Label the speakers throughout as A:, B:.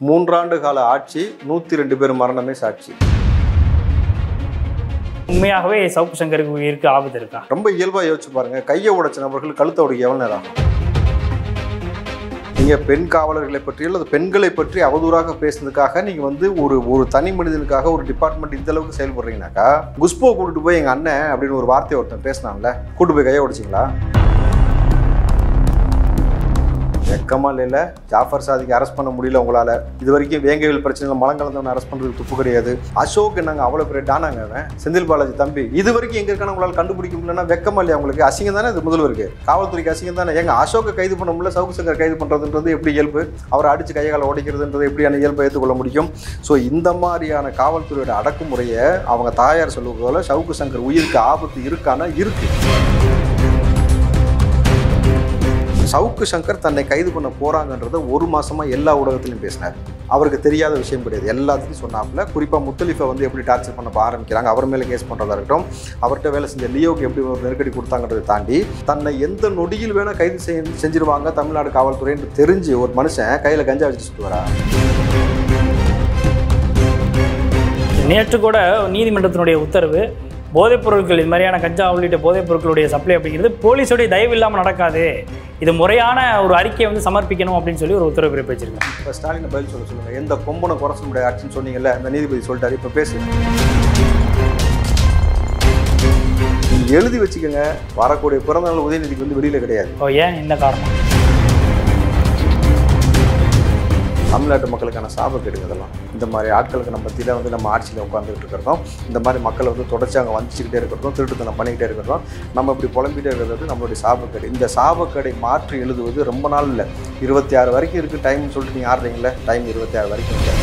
A: மூன்றாண்டு கால ஆட்சி நூற்றி ரெண்டு பேர் மரணமே சாட்சி
B: உண்மையாகவே சவுக்கு சங்கருக்கு உயிருக்கு ஆபத்து இருக்கா
A: ரொம்ப இயல்பாக யோசிச்சு பாருங்க கையை உடைச்ச நபர்கள் கழுத்தை உடைக்க எவ்வளோ நேரம் ஆகும் நீங்கள் பெண் காவலர்களை பற்றி அல்லது பெண்களை பற்றி அவதூறாக பேசுனதுக்காக நீங்கள் வந்து ஒரு ஒரு தனி மனிதனுக்காக ஒரு டிபார்ட்மெண்ட் இந்த அளவுக்கு செயல்படுறீங்கனாக்கா குஷ்போ கூட்டிட்டு போய் எங்கள் அண்ணன் அப்படின்னு ஒரு வார்த்தையை ஒருத்தன் பேசினான்ல கூட்டு போய் கையை உடைச்சிங்களா வெக்கமா இல்லைல்ல ஜாஃபர் சாதிக்கு அரெஸ்ட் பண்ண முடியல உங்களால இது வரைக்கும் வேங்கைகள் பிரச்சனையில் மலங்கலந்தவன் அரெஸ்ட் பண்றதுக்கு துப்பு கிடையாது அசோக் நாங்கள் அவ்வளோ பெரிய டானாங்க அவன் செந்தில் பாலாஜி தம்பி இது வரைக்கும் எங்க இருக்கான உங்களால் கண்டுபிடிக்க முடியலன்னா வெக்கமா இல்லையா உங்களுக்கு அசிங்கம் தானே இது முதல்வருக்கு காவல்துறைக்கு அசிங்கம் தானே எங்க அசோக்கை கைது பண்ண முடியல சவுக்கு சங்கர் கைது பண்றதுன்றது எப்படி இயல்பு அவரை அடிச்சு கையால் உடைக்கிறதுன்றது எப்படியான இயல்பை ஏற்றுக்கொள்ள முடியும் ஸோ இந்த மாதிரியான காவல்துறையோட அடக்குமுறையை அவங்க தாயார் சொல்லுவது போல சவுக்கு சங்கர் உயிருக்கு ஆபத்து இருக்கானா இருக்கு சவுக்கு சங்கர் தன்னை கைது பண்ண போறாங்கன்றத ஒரு மாசமா எல்லா ஊடகத்திலையும் பேசினார் அவருக்கு தெரியாத விஷயம் கிடையாது எல்லாத்தையும் சொன்னாப்புல குறிப்பா முத்தலிஃபை வந்து எப்படி டார்ச்சர் பண்ண ஆரம்பிக்கிறாங்க அவர் மேல கேஸ் பண்றதா இருக்கட்டும் அவர்கிட்ட வேலை செஞ்ச லியோக்கு எப்படி ஒரு நெருக்கடி கொடுத்தாங்கன்றதை தாண்டி தன்னை எந்த நொடியில் வேணா கைது செய்- செஞ்சிருவாங்க தமிழ்நாடு காவல்துறைன்னு தெரிஞ்சு ஒரு மனுஷன் கையில கஞ்சா வச்சுட்டு சுட்டு வரா
B: நேற்று கூட நீதிமன்றத்தினுடைய உத்தரவு போதைப் பொருட்கள் இது மாதிரியான கஞ்சா உள்ளிட்ட போதைப் பொருட்களுடைய சப்ளை அப்படிங்கிறது போலீஸோடைய தயவு இல்லாமல் நடக்காது இது முறையான ஒரு அறிக்கையை வந்து சமர்ப்பிக்கணும் அப்படின்னு சொல்லி ஒரு உத்தரவு பிறப்பிச்சிருக்காங்க
A: இப்போ ஸ்டாலினை பதில் சொல்ல சொல்லுங்க எந்த கொம்பனை குறைச்ச முடியாது ஆட்சின்னு சொன்னீங்கல்ல அந்த நீதிபதி சொல்லிட்டாரு இப்போ பேசு நீங்க எழுதி வச்சுக்கோங்க வரக்கூடிய பிறந்தநாள் உதயநிதிக்கு வந்து வெளியில கிடையாது
B: ஓ ஏன் என்ன காரணம்
A: தமிழ்நாட்டு மக்களுக்கான சாபக்கேடுங்க இதெல்லாம் இந்த மாதிரி ஆட்களுக்கு நம்ம மத்தியில் வந்து நம்ம ஆட்சியில் உட்காந்துக்கிட்டு இருக்கிறதும் இந்த மாதிரி மக்களை வந்து தொடர்ச்சி அங்கே வந்துச்சுக்கிட்டே இருக்கிறதும் திருட்டுத்தனம் பண்ணிக்கிட்டே இருக்கிறதும் நம்ம இப்படி புலம்பிட்டே இருக்கிறது வந்து நம்மளுடைய சாபக்கேடு இந்த சாபக்கேடை மாற்றி எழுதுவது ரொம்ப நாள் இல்லை இருபத்தி ஆறு வரைக்கும் இருக்குது டைம்னு சொல்லிட்டு நீங்கள் ஆடுறீங்களே டைம் இருபத்தி ஆறு வரைக்கும் இல்லை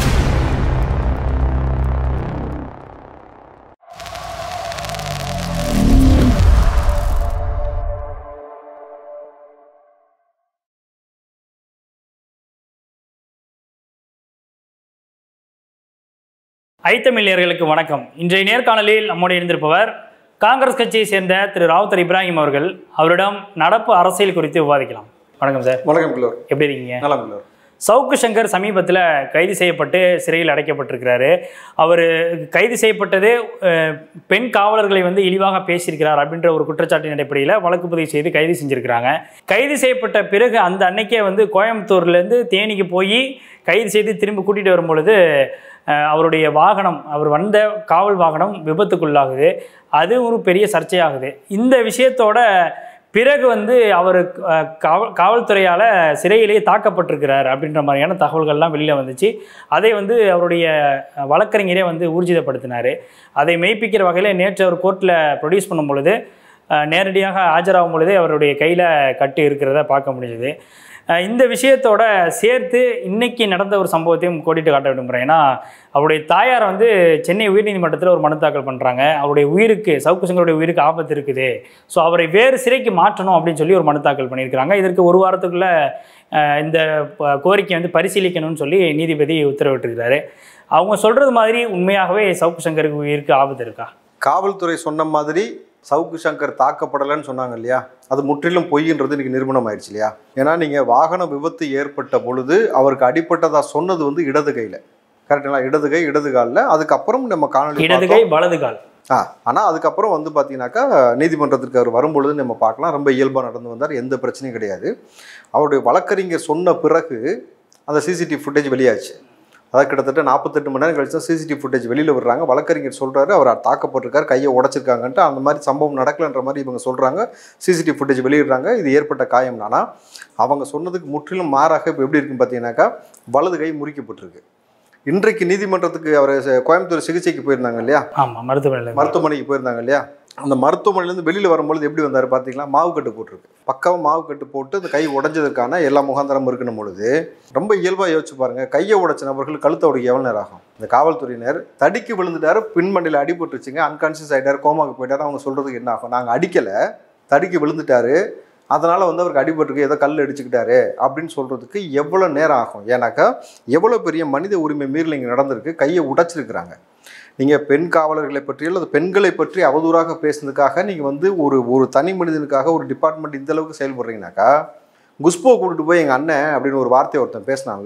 B: ஐத்தமிழியர்களுக்கு வணக்கம் இன்றைய நேர்காணலில் நம்மோடு இருந்திருப்பவர் காங்கிரஸ் கட்சியை சேர்ந்த திரு ராவுத்தர் இப்ராஹிம் அவர்கள் அவரிடம் நடப்பு அரசியல் குறித்து விவாதிக்கலாம் வணக்கம் சார்
A: வணக்கம் கிலோர்
B: எப்படி இருக்கீங்க
A: நலம் கிலோர்
B: சவுக்கு சங்கர் சமீபத்தில் கைது செய்யப்பட்டு சிறையில் அடைக்கப்பட்டிருக்கிறாரு அவர் கைது செய்யப்பட்டதே அஹ், பெண் காவலர்களை வந்து இழிவாக பேசியிருக்கிறார் அப்படின்ற ஒரு குற்றச்சாட்டின் அடிப்படையில் வழக்கு பதிவு செய்து கைது செஞ்சிருக்கிறாங்க கைது செய்யப்பட்ட பிறகு அந்த அன்னைக்கே வந்து கோயம்புத்தூர்லேருந்து தேனிக்கு போய் கைது செய்து திரும்பி கூட்டிகிட்டு வரும் பொழுது அஹ், அவருடைய வாகனம் அவர் வந்த காவல் வாகனம் விபத்துக்குள்ளாகுது அது ஒரு பெரிய சர்ச்சையாகுது இந்த விஷயத்தோட பிறகு வந்து அவர் அஹ், காவல் காவல்துறையால் சிறையிலேயே தாக்கப்பட்டிருக்கிறார் அப்படின்ற மாதிரியான தகவல்கள்லாம் வெளியில் வந்துச்சு அதை வந்து அவருடைய அஹ், வழக்கறிஞரே வந்து ஊர்ஜிதப்படுத்தினார் அதை மெய்ப்பிக்கிற வகையில் நேற்று அவர் கோர்ட்டில் ப்ரொடியூஸ் பண்ணும் பொழுது அஹ், நேரடியாக ஆஜராகும் பொழுதே அவருடைய கையில் கட்டு இருக்கிறத பார்க்க முடியுது அஹ், இந்த விஷயத்தோட சேர்த்து இன்னைக்கு நடந்த ஒரு சம்பவத்தையும் கோடிட்டு காட்ட விரும்புகிறேன் ஏன்னா அவருடைய தாயார் வந்து சென்னை உயர்நீதிமன்றத்தில் ஒரு மனு தாக்கல் பண்ணுறாங்க அவருடைய உயிருக்கு சவுக்கு சங்கருடைய உயிருக்கு ஆபத்து இருக்குது ஸோ அவரை வேறு சிறைக்கு மாற்றணும் அப்படின்னு சொல்லி ஒரு மனு தாக்கல் பண்ணியிருக்கிறாங்க இதற்கு ஒரு வாரத்துக்குள்ள அஹ், இந்த ப- கோரிக்கை வந்து பரிசீலிக்கணும்னு சொல்லி நீதிபதி உத்தரவிட்டிருக்கிறாரு அவங்க சொல்கிறது மாதிரி உண்மையாகவே சவுக்கு சங்கருக்கு உயிருக்கு ஆபத்து இருக்கா
A: காவல்துறை சொன்ன மாதிரி சவுக்கு சங்கர் தாக்கப்படலைன்னு சொன்னாங்க இல்லையா அது முற்றிலும் பொய்ன்றது இன்னைக்கு நிரூபணம் ஆயிடுச்சு இல்லையா ஏன்னா நீங்கள் வாகன விபத்து ஏற்பட்ட பொழுது அவருக்கு அடிப்பட்டதா சொன்னது வந்து இடது கையில் கரெக்டுங்களா இடது கை இடது காலில் அதுக்கப்புறம் நம்ம காணொலி
B: இடது
A: பார்த்தோம்.
B: கை வலது கால்
A: ஆ ஆனால் அதுக்கப்புறம் வந்து பார்த்தீங்கன்னாக்கா நீதிமன்றத்திற்கு அவர் வரும்பொழுது நம்ம பார்க்கலாம் ரொம்ப இயல்பாக நடந்து வந்தார் எந்த பிரச்சனையும் கிடையாது அவருடைய வழக்கறிஞர் சொன்ன பிறகு அந்த சிசிடிவி ஃபுட்டேஜ் வெளியாச்சு அதாவது கிட்டத்தட்ட நாற்பத்தெட்டு மணி நேரம் கழிச்சு தான் சிசிடிவி ஃபுட்டேஜ் வெளியில் விடுறாங்க வழக்கறிஞர் சொல்கிறாரு அவர் தாக்கப்பட்டிருக்காரு கையை உடைச்சிருக்காங்கன்ட்டு அந்த மாதிரி சம்பவம் நடக்கலைன்ற மாதிரி இவங்க சொல்கிறாங்க சிசிடிவி ஃபுட்டேஜ் வெளியிடுறாங்க இது ஏற்பட்ட காயம் நானா அவங்க சொன்னதுக்கு முற்றிலும் மாறாக இப்போ எப்படி இருக்குன்னு பார்த்தீங்கன்னாக்கா வலது கை முறிக்கப்பட்டிருக்கு இன்றைக்கு நீதிமன்றத்துக்கு அவர் கோயம்புத்தூர் சிகிச்சைக்கு போயிருந்தாங்க இல்லையா
B: ஆமாம் மருத்துவமனையில்
A: மருத்துவமனைக்கு போயிருந்தாங்க இல்லையா அந்த மருத்துவமனையிலேருந்து வெளியில் வரும்பொழுது எப்படி வந்தார் பார்த்தீங்களா மாவு கட்டு போட்டிருக்கு பக்காவும் மாவு கட்டு போட்டு அந்த கை உடைஞ்சதுக்கான எல்லா முகாந்திரம் இருக்கணும் பொழுது ரொம்ப இயல்பாக யோசிச்சு பாருங்க கையை உடைச்ச நபர்கள் கழுத்தை உடைக்க எவ்வளோ நேரம் ஆகும் இந்த காவல்துறையினர் தடிக்கு விழுந்துட்டாரு பின்மண்டியில் அடிபட்டுருச்சுங்க அன்கான்சியஸ் ஆகிட்டாரு கோமாக்கு போயிட்டாரு அவங்க சொல்கிறதுக்கு என்ன ஆகும் நாங்கள் அடிக்கலை தடிக்கு விழுந்துட்டாரு அதனால் வந்து அவருக்கு அடிபட்டிருக்கு ஏதோ கல் அடிச்சுக்கிட்டாரு அப்படின்னு சொல்கிறதுக்கு எவ்வளோ நேரம் ஆகும் ஏன்னாக்கா எவ்வளோ பெரிய மனித உரிமை மீறல் இங்கே நடந்திருக்கு கையை உடைச்சிருக்கிறாங்க நீங்கள் பெண் காவலர்களை பற்றி அல்லது பெண்களை பற்றி அவதூறாக பேசுனதுக்காக நீங்கள் வந்து ஒரு ஒரு தனி மனிதனுக்காக ஒரு டிபார்ட்மெண்ட் இந்த அளவுக்கு செயல்படுறீங்கனாக்கா குஷ்போ கூட்டிட்டு போய் எங்கள் அண்ணன் அப்படின்னு ஒரு வார்த்தையை ஒருத்தன் பேசினான்ல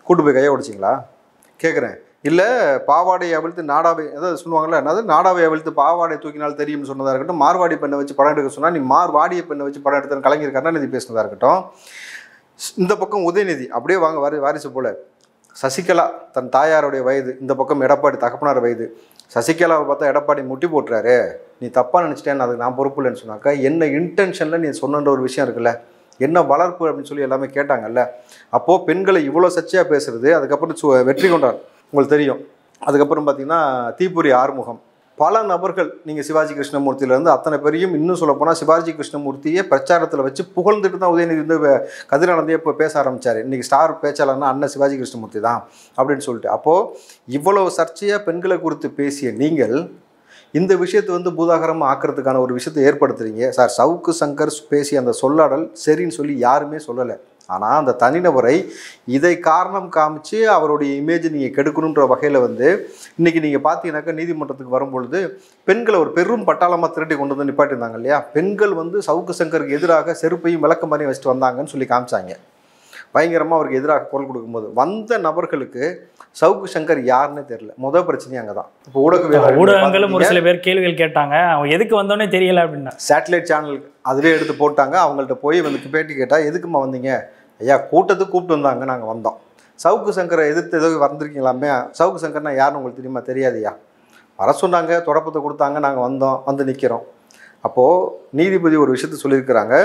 A: கூட்டு போய் கையை உடைச்சிங்களா கேட்குறேன் இல்லை பாவாடையை அவிழ்த்து நாடாவை அதாவது சொல்லுவாங்கல்ல என்னது நாடாவை அவிழ்த்து பாவாடை தூக்கினால் தெரியும்னு சொன்னதாக இருக்கட்டும் மார்வாடி பெண்ணை வச்சு படம் எடுக்க சொன்னால் நீ மார்வாடிய பெண்ணை வச்சு படம் எடுத்த கலைஞர் கருணாநிதி பேசினதாக இருக்கட்டும் இந்த பக்கம் உதயநிதி அப்படியே வாங்க வாரி வாரிசு போல சசிகலா தன் தாயாருடைய வயது இந்த பக்கம் எடப்பாடி தகப்பனார் வயது சசிகலாவை பார்த்தா எடப்பாடி முட்டி போட்டுறாரு நீ தப்பாக நினச்சிட்டேன் அதுக்கு நான் பொறுப்பு இல்லைன்னு சொன்னாக்கா என்ன இன்டென்ஷனில் நீ சொன்னன்ற ஒரு விஷயம் இருக்குல்ல என்ன வளர்ப்பு அப்படின்னு சொல்லி எல்லாமே கேட்டாங்கல்ல அப்போது பெண்களை இவ்வளோ சர்ச்சையாக பேசுறது அதுக்கப்புறம் சு வெற்றி கொண்டார் உங்களுக்கு தெரியும் அதுக்கப்புறம் பார்த்தீங்கன்னா தீபுரி ஆறுமுகம் பல நபர்கள் நீங்கள் சிவாஜி கிருஷ்ணமூர்த்தியிலேருந்து அத்தனை பேரையும் இன்னும் சொல்லப்போனால் சிவாஜி கிருஷ்ணமூர்த்தியை பிரச்சாரத்தில் வச்சு புகழ்ந்துட்டு தான் உதயநிதி வந்து வே- கதிரானந்தே இப்போ பேச ஆரம்பிச்சார் இன்றைக்கி ஸ்டார் பேச்சாளர்னா அண்ணன் சிவாஜி கிருஷ்ணமூர்த்தி தான் அப்படின்னு சொல்லிட்டு அப்போது இவ்வளவு சர்ச்சையாக பெண்களை குறித்து பேசிய நீங்கள் இந்த விஷயத்தை வந்து பூதாகரமாக ஆக்கிறதுக்கான ஒரு விஷயத்தை ஏற்படுத்துறீங்க சார் சவுக்கு சங்கர் பேசிய அந்த சொல்லாடல் சரின்னு சொல்லி யாருமே சொல்லலை ஆனால் அந்த தனிநபரை இதை காரணம் காமிச்சு அவருடைய இமேஜை நீங்கள் கெடுக்கணுன்ற வகையில் வந்து இன்றைக்கி நீங்கள் பார்த்தீங்கன்னாக்கா நீதிமன்றத்துக்கு வரும்பொழுது பெண்களை ஒரு பெரும் பட்டாளமாக திரட்டி கொண்டு வந்து நிப்பாட்டியிருந்தாங்க இல்லையா பெண்கள் வந்து சவுக்கு சங்கருக்கு எதிராக செருப்பையும் விளக்கமாரியும் வச்சுட்டு வந்தாங்கன்னு சொல்லி காமிச்சாங்க பயங்கரமாக அவருக்கு எதிராக குரல் கொடுக்கும்போது வந்த நபர்களுக்கு சவுக்கு சங்கர் யாருன்னே தெரியல முதல் பிரச்சனையே அங்கே தான் இப்போ ஊடகவியலாளர்கள்
B: ஊடகங்களும் ஒரு
A: பார்த்திருப்பீங்க.
B: சில பேர் கேள்விகள் கேட்டாங்க அவன் எதுக்கு வந்தோடனே தெரியல அப்படின்னா
A: சேட்டலைட் சேனல் அதிலே எடுத்து போட்டாங்க அவங்கள்ட்ட போய் வந்து பேட்டி கேட்டால் எதுக்குமா வந்தீங்க ஐயா கூட்டத்துக்கு கூப்பிட்டு வந்தாங்க நாங்கள் வந்தோம் சவுக்கு சங்கரை எதிர்த்து ஏதோ வந்திருக்கீங்களாமே சவுக்கு சங்கர்னா யாருன்னு உங்களுக்கு தெரியுமா தெரியாதுயா வர சொன்னாங்க தொடப்பத்தை கொடுத்தாங்க நாங்கள் வந்தோம் வந்து நிற்கிறோம் அப்போது நீதிபதி ஒரு விஷயத்த சொல்லியிருக்கிறாங்க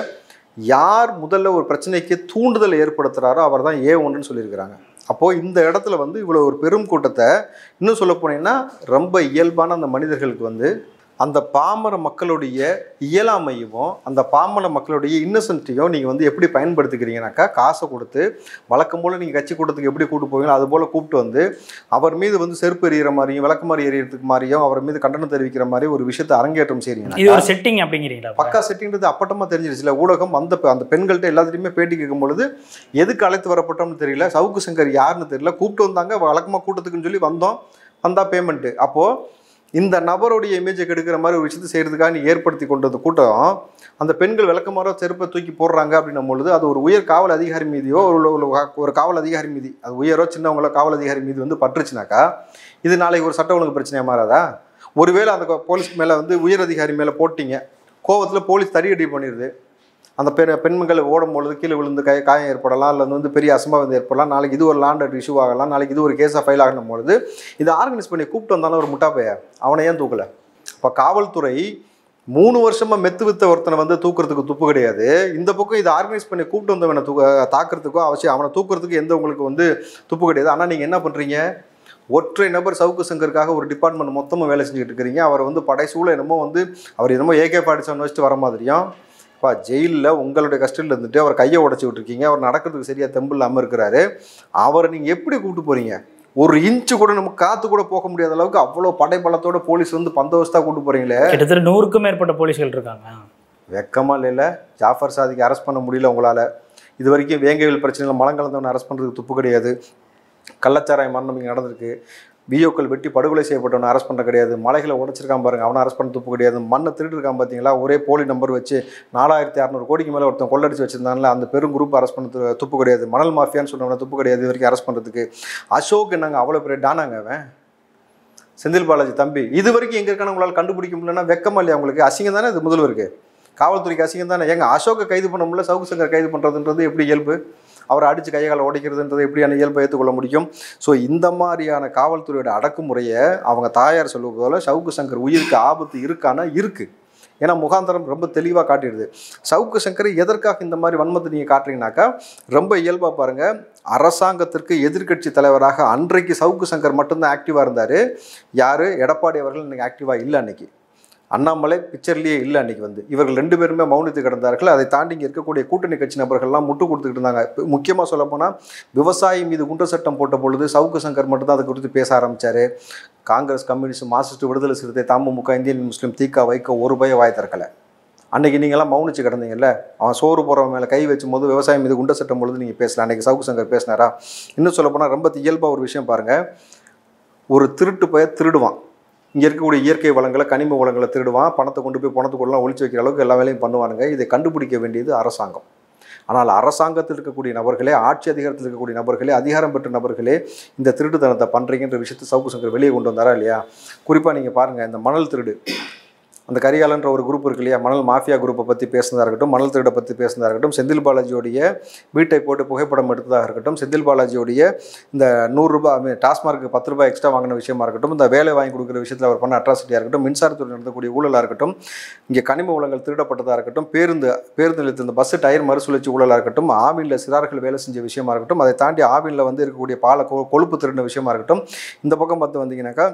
A: யார் முதல்ல ஒரு பிரச்சனைக்கு தூண்டுதல் ஏற்படுத்துகிறாரோ அவர் தான் ஏ ஒன்றுன்னு சொல்லியிருக்கிறாங்க அப்போது இந்த இடத்துல வந்து இவ்வளோ ஒரு பெரும் கூட்டத்தை இன்னும் சொல்ல போனீங்கன்னா ரொம்ப இயல்பான அந்த மனிதர்களுக்கு வந்து அந்த பாமர மக்களுடைய இயலாமையும் அந்த பாமர மக்களுடைய இன்னசென்ட்டையும் நீங்கள் வந்து எப்படி பயன்படுத்திக்கிறீங்கனாக்கா காசை கொடுத்து வழக்கம் போல் நீங்கள் கட்சி கூட்டத்துக்கு எப்படி கூட்டு போவீங்களோ அது போல் கூப்பிட்டு வந்து அவர் மீது வந்து செருப்பு எறிகிற மாதிரியும் விளக்குமாறு எறியறதுக்கு மாதிரியும் அவர் மீது கண்டனம் தெரிவிக்கிற மாதிரி ஒரு விஷயத்தை அரங்கேற்றம் செய்றீங்க
B: இது ஒரு செட்டிங் அப்படிங்கிறீங்களா
A: பக்கா செட்டிங்கிறது அப்பட்டமாக தெரிஞ்சிருச்சுல ஊடகம் அந்த அந்த பெண்கள்கிட்ட எல்லாத்துலேயுமே பேட்டி கேட்கும் பொழுது எதுக்கு அழைத்து வரப்பட்டோம்னு தெரியல சவுக்கு சங்கர் யாருன்னு தெரியல கூப்பிட்டு வந்தாங்க வழக்கமாக கூட்டத்துக்குன்னு சொல்லி வந்தோம் வந்தால் பேமெண்ட்டு அப்போது இந்த நபருடைய இமேஜை கெடுக்கிற மாதிரி ஒரு விஷயத்தை செய்கிறதுக்காக நீ ஏற்படுத்தி கொண்டது கூட்டம் அந்த பெண்கள் விளக்கமாரோ செருப்பை தூக்கி போடுறாங்க அப்படின்னும் பொழுது அது ஒரு உயர் காவல் அதிகாரி மீதியோ ஒரு ஒரு ஒரு காவல் அதிகாரி மீதி அது உயரோ சின்னவங்களோ காவல் அதிகாரி மீது வந்து பட்டுருச்சுனாக்கா இது நாளைக்கு ஒரு சட்ட ஒழுங்கு பிரச்சனையாக மாறாதா ஒருவேளை அந்த கொ- போலீஸ் மேலே வந்து உயர் அதிகாரி மேலே போட்டிங்க கோவத்தில் போலீஸ் தடியடி பண்ணிடுது அந்த பெண் பெண்கள் ஓடும் பொழுது கீழே விழுந்து கை காயம் ஏற்படலாம் இல்லை வந்து பெரிய அசம்பாவிதம் ஏற்படலாம் நாளைக்கு இது ஒரு லாண்ட் இஷ்யூ ஆகலாம் நாளைக்கு இது ஒரு கேஸாக ஃபைல் ஆகணும் பொழுது இதை ஆர்கனைஸ் பண்ணி கூப்பிட்டு வந்தாலும் ஒரு முட்டா பைய அவனை ஏன் தூக்கலை இப்போ காவல்துறை மூணு வருஷமாக மெத்து வித்த ஒருத்தனை வந்து தூக்குறதுக்கு துப்பு கிடையாது இந்த பக்கம் இதை ஆர்கனைஸ் பண்ணி கூப்பிட்டு வந்தவனை தூக்க தாக்குறதுக்கோ அவசியம் அவனை தூக்குறதுக்கு எந்த உங்களுக்கு வந்து துப்பு கிடையாது ஆனால் நீங்கள் என்ன பண்ணுறீங்க ஒற்றை நபர் சவுக்கு சங்கருக்காக ஒரு டிபார்ட்மெண்ட் மொத்தமாக வேலை செஞ்சுக்கிட்டு இருக்கிறீங்க அவரை வந்து படைசூழ என்னமோ வந்து அவர் என்னமோ ஏகே பாடிச்சவன் வச்சுட்டு வர மாதிரியும் இப்போ ஜெயிலில் உங்களுடைய கஸ்டடியில் இருந்துட்டு அவர் கையை உடச்சி விட்டுருக்கீங்க அவர் நடக்கிறதுக்கு சரியாக தெம்பு இல்லாமல் இருக்கிறாரு அவரை நீங்கள் எப்படி கூப்பிட்டு போகிறீங்க ஒரு இன்ச்சு கூட நம்ம காத்து கூட போக முடியாத அளவுக்கு அவ்வளோ படைபலத்தோட போலீஸ் வந்து பந்தோபஸ்தாக கூட்டு போகிறீங்களே
B: கிட்டத்தட்ட நூறுக்கும் மேற்பட்ட போலீஸ்கள் இருக்காங்க
A: வெக்கமா இல்லைல்ல ஜாஃபர் சாதிக்கு அரெஸ்ட் பண்ண முடியல உங்களால் இது வரைக்கும் வேங்கவேல் பிரச்சனையில் மலங்கலந்தவனை அரெஸ்ட் பண்ணுறதுக்கு துப்பு கிடையாது கள்ளச்சாராய மரணம் இங்கே நடந்திருக்கு பிஓக்கள் வெட்டி படுகொலை செய்யப்பட்டவனை அரெஸ்ட் பண்ண கிடையாது மலைகளை உடைச்சிருக்கான் பாருங்க அவனை அரெஸ்ட் பண்ண துப்பு கிடையாது மண்ணை திருடிருக்கான் பார்த்தீங்களா ஒரே போலி நம்பர் வச்சு நாலாயிரத்தி அறநூறு கோடிக்கு மேலே ஒருத்தன் கொள்ளடிச்சு வச்சிருந்தான்ல அந்த பெரும் குரூப் அரெஸ்ட் பண்ண து- துப்பு கிடையாது மணல் மாஃபியான்னு சொன்னவனை துப்பு கிடையாது இது வரைக்கும் அரெஸ்ட் பண்ணுறதுக்கு அசோக் என்னங்க அவ்வளோ பெரிய டானாங்க அவன் செந்தில் பாலாஜி தம்பி இது வரைக்கும் எங்கே இருக்கான உங்களால் கண்டுபிடிக்க முடியலன்னா வெக்கமா இல்லையா உங்களுக்கு அசிங்கம் தானே இது முதல்வருக்கு காவல்துறைக்கு அசிங்கம் தானே எங்க அசோக்கை கைது பண்ண முடியல சவுக்கு சங்கர் கைது பண்ணுறதுன்றது எப்படி இயல்பு அவரை அடித்து கையால் உடைக்கிறதுன்றது எப்படியான இயல்பை ஏற்றுக்கொள்ள முடியும் ஸோ இந்த மாதிரியான காவல்துறையோட அடக்குமுறையை அவங்க தாயார் சொல்லுவது போல சவுக்கு சங்கர் உயிருக்கு ஆபத்து இருக்கானா இருக்குது ஏன்னா முகாந்தரம் ரொம்ப தெளிவாக காட்டிடுது சவுக்கு சங்கர் எதற்காக இந்த மாதிரி வன்மத்தை நீங்கள் காட்டுறீங்கனாக்கா ரொம்ப இயல்பாக பாருங்கள் அரசாங்கத்திற்கு எதிர்க்கட்சி தலைவராக அன்றைக்கு சவுக்கு சங்கர் மட்டும்தான் ஆக்டிவாக இருந்தார் யார் எடப்பாடி அவர்கள் இன்னைக்கு ஆக்டிவாக இல்லை அன்னைக்கு அண்ணாமலை பிக்சர்லேயே இல்லை அன்னைக்கு வந்து இவர்கள் ரெண்டு பேருமே மௌனித்து கிடந்தார்கள் அதை தாண்டி இங்கே இருக்கக்கூடிய கூட்டணி கட்சி நபர்கள்லாம் முட்டு கொடுத்துக்கிட்டு இருந்தாங்க முக்கியமாக சொல்லப்போனால் விவசாயி மீது குண்டர் சட்டம் போட்ட பொழுது சவுக்கு சங்கர் மட்டும்தான் அதை குறித்து பேச ஆரம்பித்தார் காங்கிரஸ் கம்யூனிஸ்ட் மார்க்சிஸ்ட் விடுதலை சிறுத்தை தமுமுக இந்தியன் முஸ்லீம் தீக்கா வைக்க ஒரு பய வாய் திறக்கலை அன்னைக்கு நீங்களாம் மௌனிச்சு கிடந்தீங்கல்ல அவன் சோறு போகிறவன் மேலே கை வச்சும் போது விவசாயம் மீது குண்டர் சட்டம் பொழுது நீங்கள் பேசலாம் அன்னைக்கு சவுக்கு சங்கர் பேசினாரா இன்னும் சொல்லப்போனால் ரொம்ப இயல்பாக ஒரு விஷயம் பாருங்கள் ஒரு திருட்டு பய திருடுவான் இங்கே இருக்கக்கூடிய இயற்கை வளங்களை கனிம வளங்களை திருடுவான் பணத்தை கொண்டு போய் பணத்துக்குள்ளலாம் ஒழிச்சு வைக்கிற அளவுக்கு எல்லா வேலையும் பண்ணுவானுங்க இதை கண்டுபிடிக்க வேண்டியது அரசாங்கம் ஆனால் அரசாங்கத்தில் இருக்கக்கூடிய நபர்களே ஆட்சி அதிகாரத்தில் இருக்கக்கூடிய நபர்களே அதிகாரம் பெற்ற நபர்களே இந்த திருட்டுத்தனத்தை பண்ணுறீங்கன்ற விஷயத்தை சவுக்கு சங்கர் வெளியே கொண்டு வந்தாரா இல்லையா குறிப்பாக நீங்கள் பாருங்கள் இந்த மணல் திருடு அந்த கரிகாலன்ற ஒரு குரூப் இருக்கு இல்லையா மணல் மாஃபியா குரூப்பை பற்றி பேசுனதாக இருக்கட்டும் மணல் திருடை பற்றி பேசுனதாக இருக்கட்டும் செந்தில் பாலாஜியோடைய வீட்டை போட்டு புகைப்படம் எடுத்ததாக இருக்கட்டும் செந்தில் பாலாஜியோடைய இந்த நூறுரூபா டாஸ்மார்க்கு பத்து ரூபாய் எக்ஸ்ட்ரா வாங்கின விஷயமா இருக்கட்டும் இந்த வேலை வாங்கி கொடுக்குற விஷயத்தில் அவர் பண்ண அட்ராசிட்டியாக இருக்கட்டும் மின்சாரத்துறை நடந்தக்கூடிய ஊழலாக இருக்கட்டும் இங்கே கனிம வளங்கள் திருடப்பட்டதாக இருக்கட்டும் பேருந்து பேருந்து நிலையத்தில் இந்த பஸ் டயர் மறுசுழற்சி ஊழலாக இருக்கட்டும் ஆவினில் சிறார்கள் வேலை செஞ்ச விஷயமா இருக்கட்டும் அதை தாண்டி ஆவினில் வந்து இருக்கக்கூடிய பால கொ- கொழுப்பு திருடின விஷயமா இருக்கட்டும் இந்த பக்கம் பார்த்து வந்தீங்கன்னாக்கா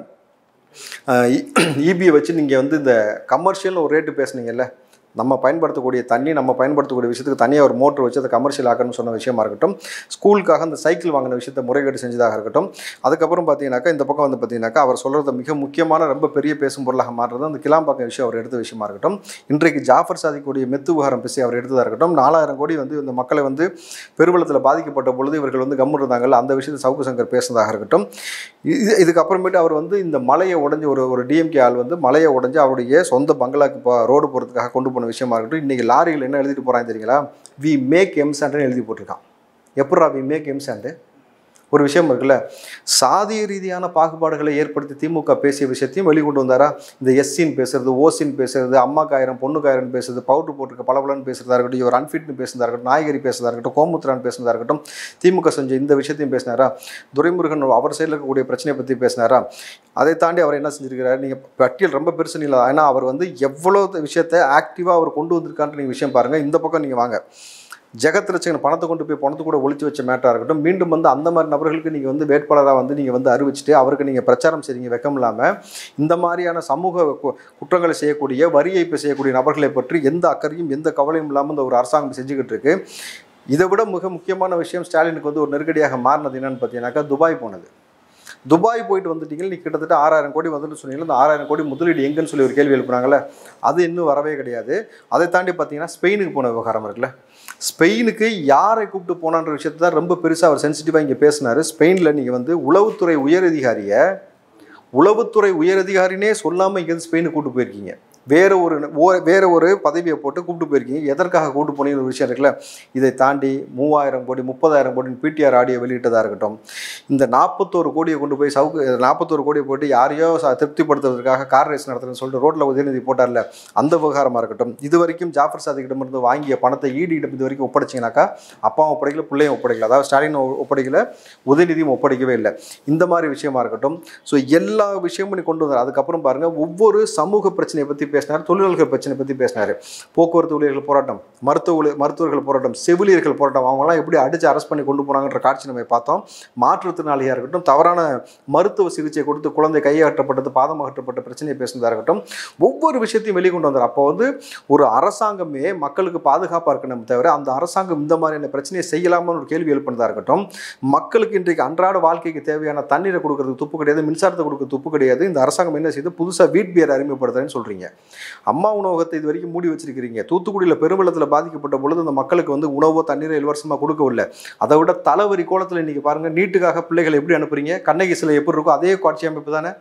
A: இபியை வச்சு நீங்கள் வந்து இந்த கமர்ஷியல்னு ஒரு ரேட்டு பேசுனீங்கல்ல நம்ம பயன்படுத்தக்கூடிய தண்ணி நம்ம பயன்படுத்தக்கூடிய விஷயத்துக்கு தனியாக ஒரு மோட்டர் வச்சு அதை கமர்ஷியல் ஆக்கணும்னு சொன்ன விஷயமா இருக்கட்டும் ஸ்கூலுக்காக அந்த சைக்கிள் வாங்கின விஷயத்தை முறைகேடு செஞ்சதாக இருக்கட்டும் அதுக்கப்புறம் பார்த்தீங்கன்னாக்கா இந்த பக்கம் வந்து பார்த்தீங்கன்னாக்கா அவர் சொல்கிறது மிக முக்கியமான ரொம்ப பெரிய பேசும் பொருளாக மாறுறது அந்த கிளாம்பாக்கம் விஷயம் அவர் எடுத்த விஷயமா இருக்கட்டும் இன்றைக்கு ஜாஃபர் சாதிக்கூடிய மெத்து விவகாரம் பேசி அவர் எடுத்ததாக இருக்கட்டும் நாலாயிரம் கோடி வந்து இந்த மக்களை வந்து பெருவெள்ளத்தில் பாதிக்கப்பட்ட பொழுது இவர்கள் வந்து கம்மு இருந்தாங்கல்ல அந்த விஷயத்தை சவுக்கு சங்கர் பேசுனதாக இருக்கட்டும் இது இதுக்கப்புறமேட்டு அவர் வந்து இந்த மலையை உடஞ்சி ஒரு ஒரு டிஎம்கே ஆள் வந்து மலையை உடஞ்சி அவருடைய சொந்த பங்களாக்கு இப்போ ரோடு போகிறதுக்காக கொண்டு போன விஷயமா இருக்கட்டும் இன்றைக்கி லாரிகள் என்ன எழுதிட்டு போகிறாங்க தெரியுங்களா வி மேக் எம்சாண்டுன்னு எழுதி போட்டிருக்கான் எப்பட்றா வி மேக் எம்சாண்டு ஒரு விஷயம் இருக்குல்ல சாதிய ரீதியான பாகுபாடுகளை ஏற்படுத்தி திமுக பேசிய விஷயத்தையும் வெளிக்கொண்டு வந்தாரா இந்த எஸ்சின்னு பேசுறது ஓசின்னு பேசுறது அம்மாக்காயிரம் பொண்ணுக்காயிரம் பேசுறது பவுட்ரு போட்டிருக்க பளபளன்னு பேசுறதா இருக்கட்டும் இவர் அன்ஃபிட்னு பேசுறதா இருக்கட்டும் நாயகரி பேசுறதா இருக்கட்டும் கோமுத்ரான் பேசுறதா இருக்கட்டும் திமுக செஞ்ச இந்த விஷயத்தையும் பேசினாரா துரைமுருகன் அவர் சைடில் இருக்கக்கூடிய பிரச்சனையை பற்றி பேசினாரா அதை தாண்டி அவர் என்ன செஞ்சிருக்கிறாரு நீங்கள் பட்டியல் ரொம்ப பெருசு இல்லை ஏன்னா அவர் வந்து எவ்வளோ விஷயத்தை ஆக்டிவாக அவர் கொண்டு வந்திருக்கான்ட்டு நீங்கள் விஷயம் பாருங்கள் இந்த பக்கம் நீங்கள் வாங்க ஜெகத் ரச்சகன் பணத்தை கொண்டு போய் பணத்தை கூட ஒழிச்சு வச்ச மேட்டராக இருக்கட்டும் மீண்டும் வந்து அந்த மாதிரி நபர்களுக்கு நீங்கள் வந்து வேட்பாளராக வந்து நீங்கள் வந்து அறிவிச்சிட்டு அவருக்கு நீங்கள் பிரச்சாரம் செய்றீங்க வெக்கம் இல்லாமல் இந்த மாதிரியான சமூக கு- குற்றங்களை செய்யக்கூடிய வரி ஏய்ப்பு செய்யக்கூடிய நபர்களை பற்றி எந்த அக்கறையும் எந்த கவலையும் இல்லாமல் இந்த ஒரு அரசாங்கம் செஞ்சுக்கிட்டு இருக்கு இதை விட மிக முக்கியமான விஷயம் ஸ்டாலினுக்கு வந்து ஒரு நெருக்கடியாக மாறினது என்னன்னு பார்த்தீங்கன்னாக்கா துபாய் போனது துபாய் போயிட்டு வந்துட்டீங்க நீ கிட்டத்தட்ட ஆறாயிரம் கோடி வந்துட்டு சொன்னீங்க இந்த ஆறாயிரம் கோடி முதலீடு எங்கன்னு சொல்லி ஒரு கேள்வி எழுப்புனாங்கல்ல அது இன்னும் வரவே கிடையாது அதை தாண்டி பார்த்தீங்கன்னா ஸ்பெயினுக்கு போன விவகாரம் இருக்குல்ல ஸ்பெயினுக்கு யாரை கூப்பிட்டு போனான்ற விஷயத்தை தான் ரொம்ப பெருசாக அவர் சென்சிட்டிவாக இங்கே பேசினார் ஸ்பெயினில் நீங்கள் வந்து உளவுத்துறை உயரதிகாரியை உளவுத்துறை உயரதிகாரினே சொல்லாமல் இங்கேருந்து ஸ்பெயினுக்கு கூப்பிட்டு போயிருக்கீங்க வேற ஒரு ஓ- வேற ஒரு பதவியை போட்டு கூப்பிட்டு போயிருக்கீங்க எதற்காக கூப்பிட்டு போனீங்க ஒரு விஷயம் இருக்குல்ல இதை தாண்டி மூவாயிரம் கோடி முப்பதாயிரம் கோடி பிடிஆர் ஆடியோ வெளியிட்டதாக இருக்கட்டும் இந்த நாற்பத்தோரு கோடியை கொண்டு போய் சவுக்கு நாற்பத்தோரு கோடியை போட்டு யாரையோ ச- திருப்திப்படுத்துவதற்காக கார் ரேஸ் நடத்துறேன்னு சொல்லிட்டு ரோட்டில் உதயநிதி போட்டார்ல அந்த விவகாரமாக இருக்கட்டும் இது வரைக்கும் ஜாஃபர் சாதிக்கிட்டமிருந்து வாங்கிய பணத்தை ஈடியிடம் இது வரைக்கும் ஒப்படைச்சிங்கனாக்கா அப்பாவும் ஒப்படைக்கல பிள்ளையும் ஒப்படைக்கல அதாவது ஸ்டாலின் ஒ- ஒப்படைக்கல உதயநிதியும் ஒப்படைக்கவே இல்லை இந்த மாதிரி விஷயமா இருக்கட்டும் ஸோ எல்லா விஷயமும் நீ கொண்டு வந்தார் அதுக்கப்புறம் பாருங்க ஒவ்வொரு சமூக பிரச்சனையை பற்றி பேசினார் தொழிலாளர்கள் பிரச்சனை பற்றி பேசினார் போக்குவரத்து ஊழியர்கள் போராட்டம் மருத்துவ ஊழி- மருத்துவர்கள் போராட்டம் செவிலியர்கள் போராட்டம் அவங்களாம் எப்படி அடித்து அரெஸ்ட் பண்ணி கொண்டு போனாங்கன்ற காட்சி நம்ம பார்த்தோம் மாற்றுத்திறனாளியாக இருக்கட்டும் தவறான மருத்துவ சிகிச்சை கொடுத்து குழந்தை கையகற்றப்பட்டது பாதம் அகற்றப்பட்ட பிரச்சனையை பேசுனதாக இருக்கட்டும் ஒவ்வொரு விஷயத்தையும் வெளியே கொண்டு வந்தார் அப்போ வந்து ஒரு அரசாங்கமே மக்களுக்கு பாதுகாப்பாக இருக்கணும் தவிர அந்த அரசாங்கம் இந்த மாதிரியான பிரச்சனையை செய்யலாமான்னு ஒரு கேள்வி எழுப்பினதாக இருக்கட்டும் மக்களுக்கு இன்றைக்கு அன்றாட வாழ்க்கைக்கு தேவையான தண்ணீரை கொடுக்கறதுக்கு துப்பு கிடையாது மின்சாரத்தை கொடுக்க துப்பு கிடையாது இந்த அரசாங்கம் என்ன செய்யுது புதுசாக வீட் பியர் அறிமுகப்படுத்துறேன்னு சொல்கிறீங்க அம்மா உணவகத்தை இது வரைக்கும் மூடி வச்சிருக்கிறீங்க தூத்துக்குடியில் பெருவெள்ளத்தில் பாதிக்கப்பட்ட பொழுது அந்த மக்களுக்கு வந்து உணவோ தண்ணீரோ இலவசமாக கொடுக்கவில்லை அதை விட தலைவரி கோலத்தில் இன்றைக்கி பாருங்கள் நீட்டுக்காக பிள்ளைகளை எப்படி அனுப்புறீங்க கண்ணகி சிலை எப்படி இருக்கோ அதே காட்சி அமைப்பு தானே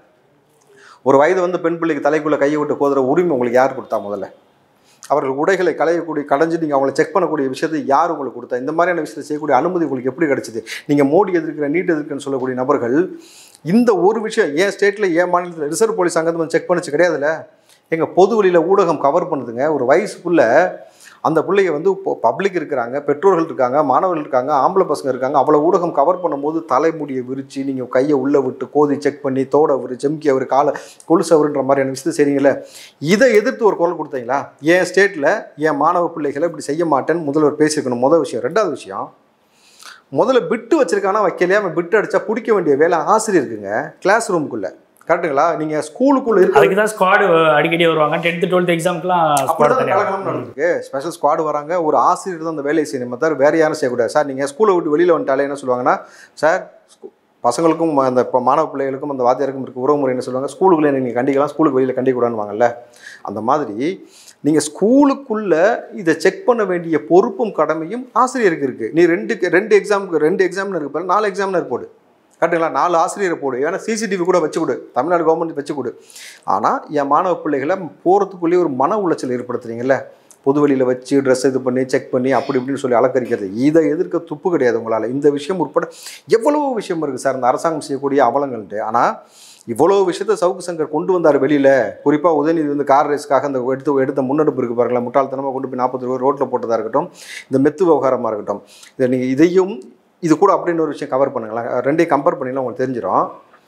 A: ஒரு வயது வந்து பெண் பிள்ளைக்கு தலைக்குள்ளே கையை விட்டு கோதுற உரிமை உங்களுக்கு யார் கொடுத்தா முதல்ல அவர்கள் உடைகளை களையக்கூடிய களைஞ்சு நீங்கள் அவங்களை செக் பண்ணக்கூடிய விஷயத்தை யார் உங்களுக்கு கொடுத்தா இந்த மாதிரியான விஷயத்தை செய்யக்கூடிய அனுமதி உங்களுக்கு எப்படி கிடைச்சிது நீங்கள் மோடி எதிர்க்கிற நீட் எதிர்க்குன்னு சொல்லக்கூடிய நபர்கள் இந்த ஒரு விஷயம் ஏன் ஸ்டேட்டில் ஏன் மாநிலத்தில் ரிசர்வ் போலீஸ் அங்கே வந்து செக் பண்ணிச்சு கிடையாதுல்ல எங்கள் பொது வழியில் ஊடகம் கவர் பண்ணுதுங்க ஒரு வயசுக்குள்ள அந்த பிள்ளைங்க வந்து இப்போ பப்ளிக் இருக்கிறாங்க பெற்றோர்கள் இருக்காங்க மாணவர்கள் இருக்காங்க ஆம்பளை பசங்க இருக்காங்க அவ்வளோ ஊடகம் கவர் பண்ணும்போது தலைமுடியை விரித்து நீங்கள் கையை உள்ளே விட்டு கோதி செக் பண்ணி தோட அவர் செம்கி அவர் காலை கொலுசு அவருன்ற மாதிரியான விஷயத்தை செய்றீங்களே இதை எதிர்த்து ஒரு குரல் கொடுத்தீங்களா என் ஸ்டேட்டில் என் மாணவ பிள்ளைகளை இப்படி செய்ய மாட்டேன்னு முதல்வர் பேசியிருக்கணும் முதல் விஷயம் ரெண்டாவது விஷயம் முதல்ல பிட்டு வச்சிருக்கானா வைக்கலையா அவன் பிட்டு அடிச்சா பிடிக்க வேண்டிய வேலை ஆசிரியருக்குங்க கிளாஸ் ரூமுக்குள்ள கரெக்டுங்களா நீங்கள் ஸ்கூலுக்குள்ள இருக்க
B: அதுக்கு தான் ஸ்குவாடு அடிக்கடி வருவாங்க டென்த்து டுவெல்த் எக்ஸாம்க்குலாம் ஸ்குவாடு
A: அப்படிதான்
B: தனியாக
A: கலகலம் நடந்திருக்கு ஸ்பெஷல் ஸ்குவாடு வராங்க ஒரு ஆசிரியர் தான் அந்த வேலையை செய்யணும் தவிர வேற யாரும் செய்யக்கூடாது சார் நீங்கள் ஸ்கூலை விட்டு வெளியில் வந்துட்டாலே என்ன சொல்லுவாங்கன்னா சார் ஸ்கூ- பசங்களுக்கும் அந்த இப்போ மாணவ பிள்ளைகளுக்கும் அந்த வாத்தியாருக்கும் இருக்க உறவுமுறை என்ன சொல்லுவாங்க ஸ்கூலுக்குள்ளே நீங்கள் கண்டிக்கலாம் ஸ்கூலுக்கு வெளியில் கண்டிக்கூடாதுவாங்கல்ல அந்த மாதிரி நீங்கள் ஸ்கூலுக்குள்ளே இதை செக் பண்ண வேண்டிய பொறுப்பும் கடமையும் ஆசிரியருக்கு இருக்குது நீ ரெண்டு ரெண்டு எக்ஸாமுக்கு ரெண்டு எக்ஸாம்னு இருக்கு பாரு நாலு எக்ஸாம்னர் போடு கரெக்டுங்களா நாலு ஆசிரியரை போடு ஏன்னா சிசிடிவி கூட வச்சு கொடு தமிழ்நாடு கவர்மெண்ட் வச்சு கொடு ஆனால் என் மாணவ பிள்ளைகளை போகிறதுக்குள்ளேயே ஒரு மன உளைச்சல் ஏற்படுத்துறீங்கல்ல பொதுவெளியில் வச்சு ட்ரெஸ் இது பண்ணி செக் பண்ணி அப்படி இப்படின்னு சொல்லி அலக்கரிக்கிறது இதை எதிர்க்க துப்பு கிடையாது உங்களால் இந்த விஷயம் உட்பட எவ்வளவோ விஷயம் இருக்குது சார் இந்த அரசாங்கம் செய்யக்கூடிய அவலங்கள்ட்டு ஆனால் இவ்வளோ விஷயத்த சவுக்கு சங்கர் கொண்டு வந்தார் வெளியில் குறிப்பாக உதயநிதி வந்து கார் ரேஸ்க்காக அந்த எடுத்து எடுத்த முன்னெடுப்பு இருக்கு பாருங்களேன் முட்டாள்தனமாக கொண்டு போய் நாற்பது ரூபா ரோட்டில் போட்டதாக இருக்கட்டும் இந்த மெத்து விவகாரமாக இருக்கட்டும் இதை நீங்கள் இதையும் இது கூட அப்படின்னு ஒரு விஷயம் கவர் பண்ணுங்களேன் ரெண்டையும் கம்பேர் பண்ணினா உங்களுக்கு தெரிஞ்சிடும்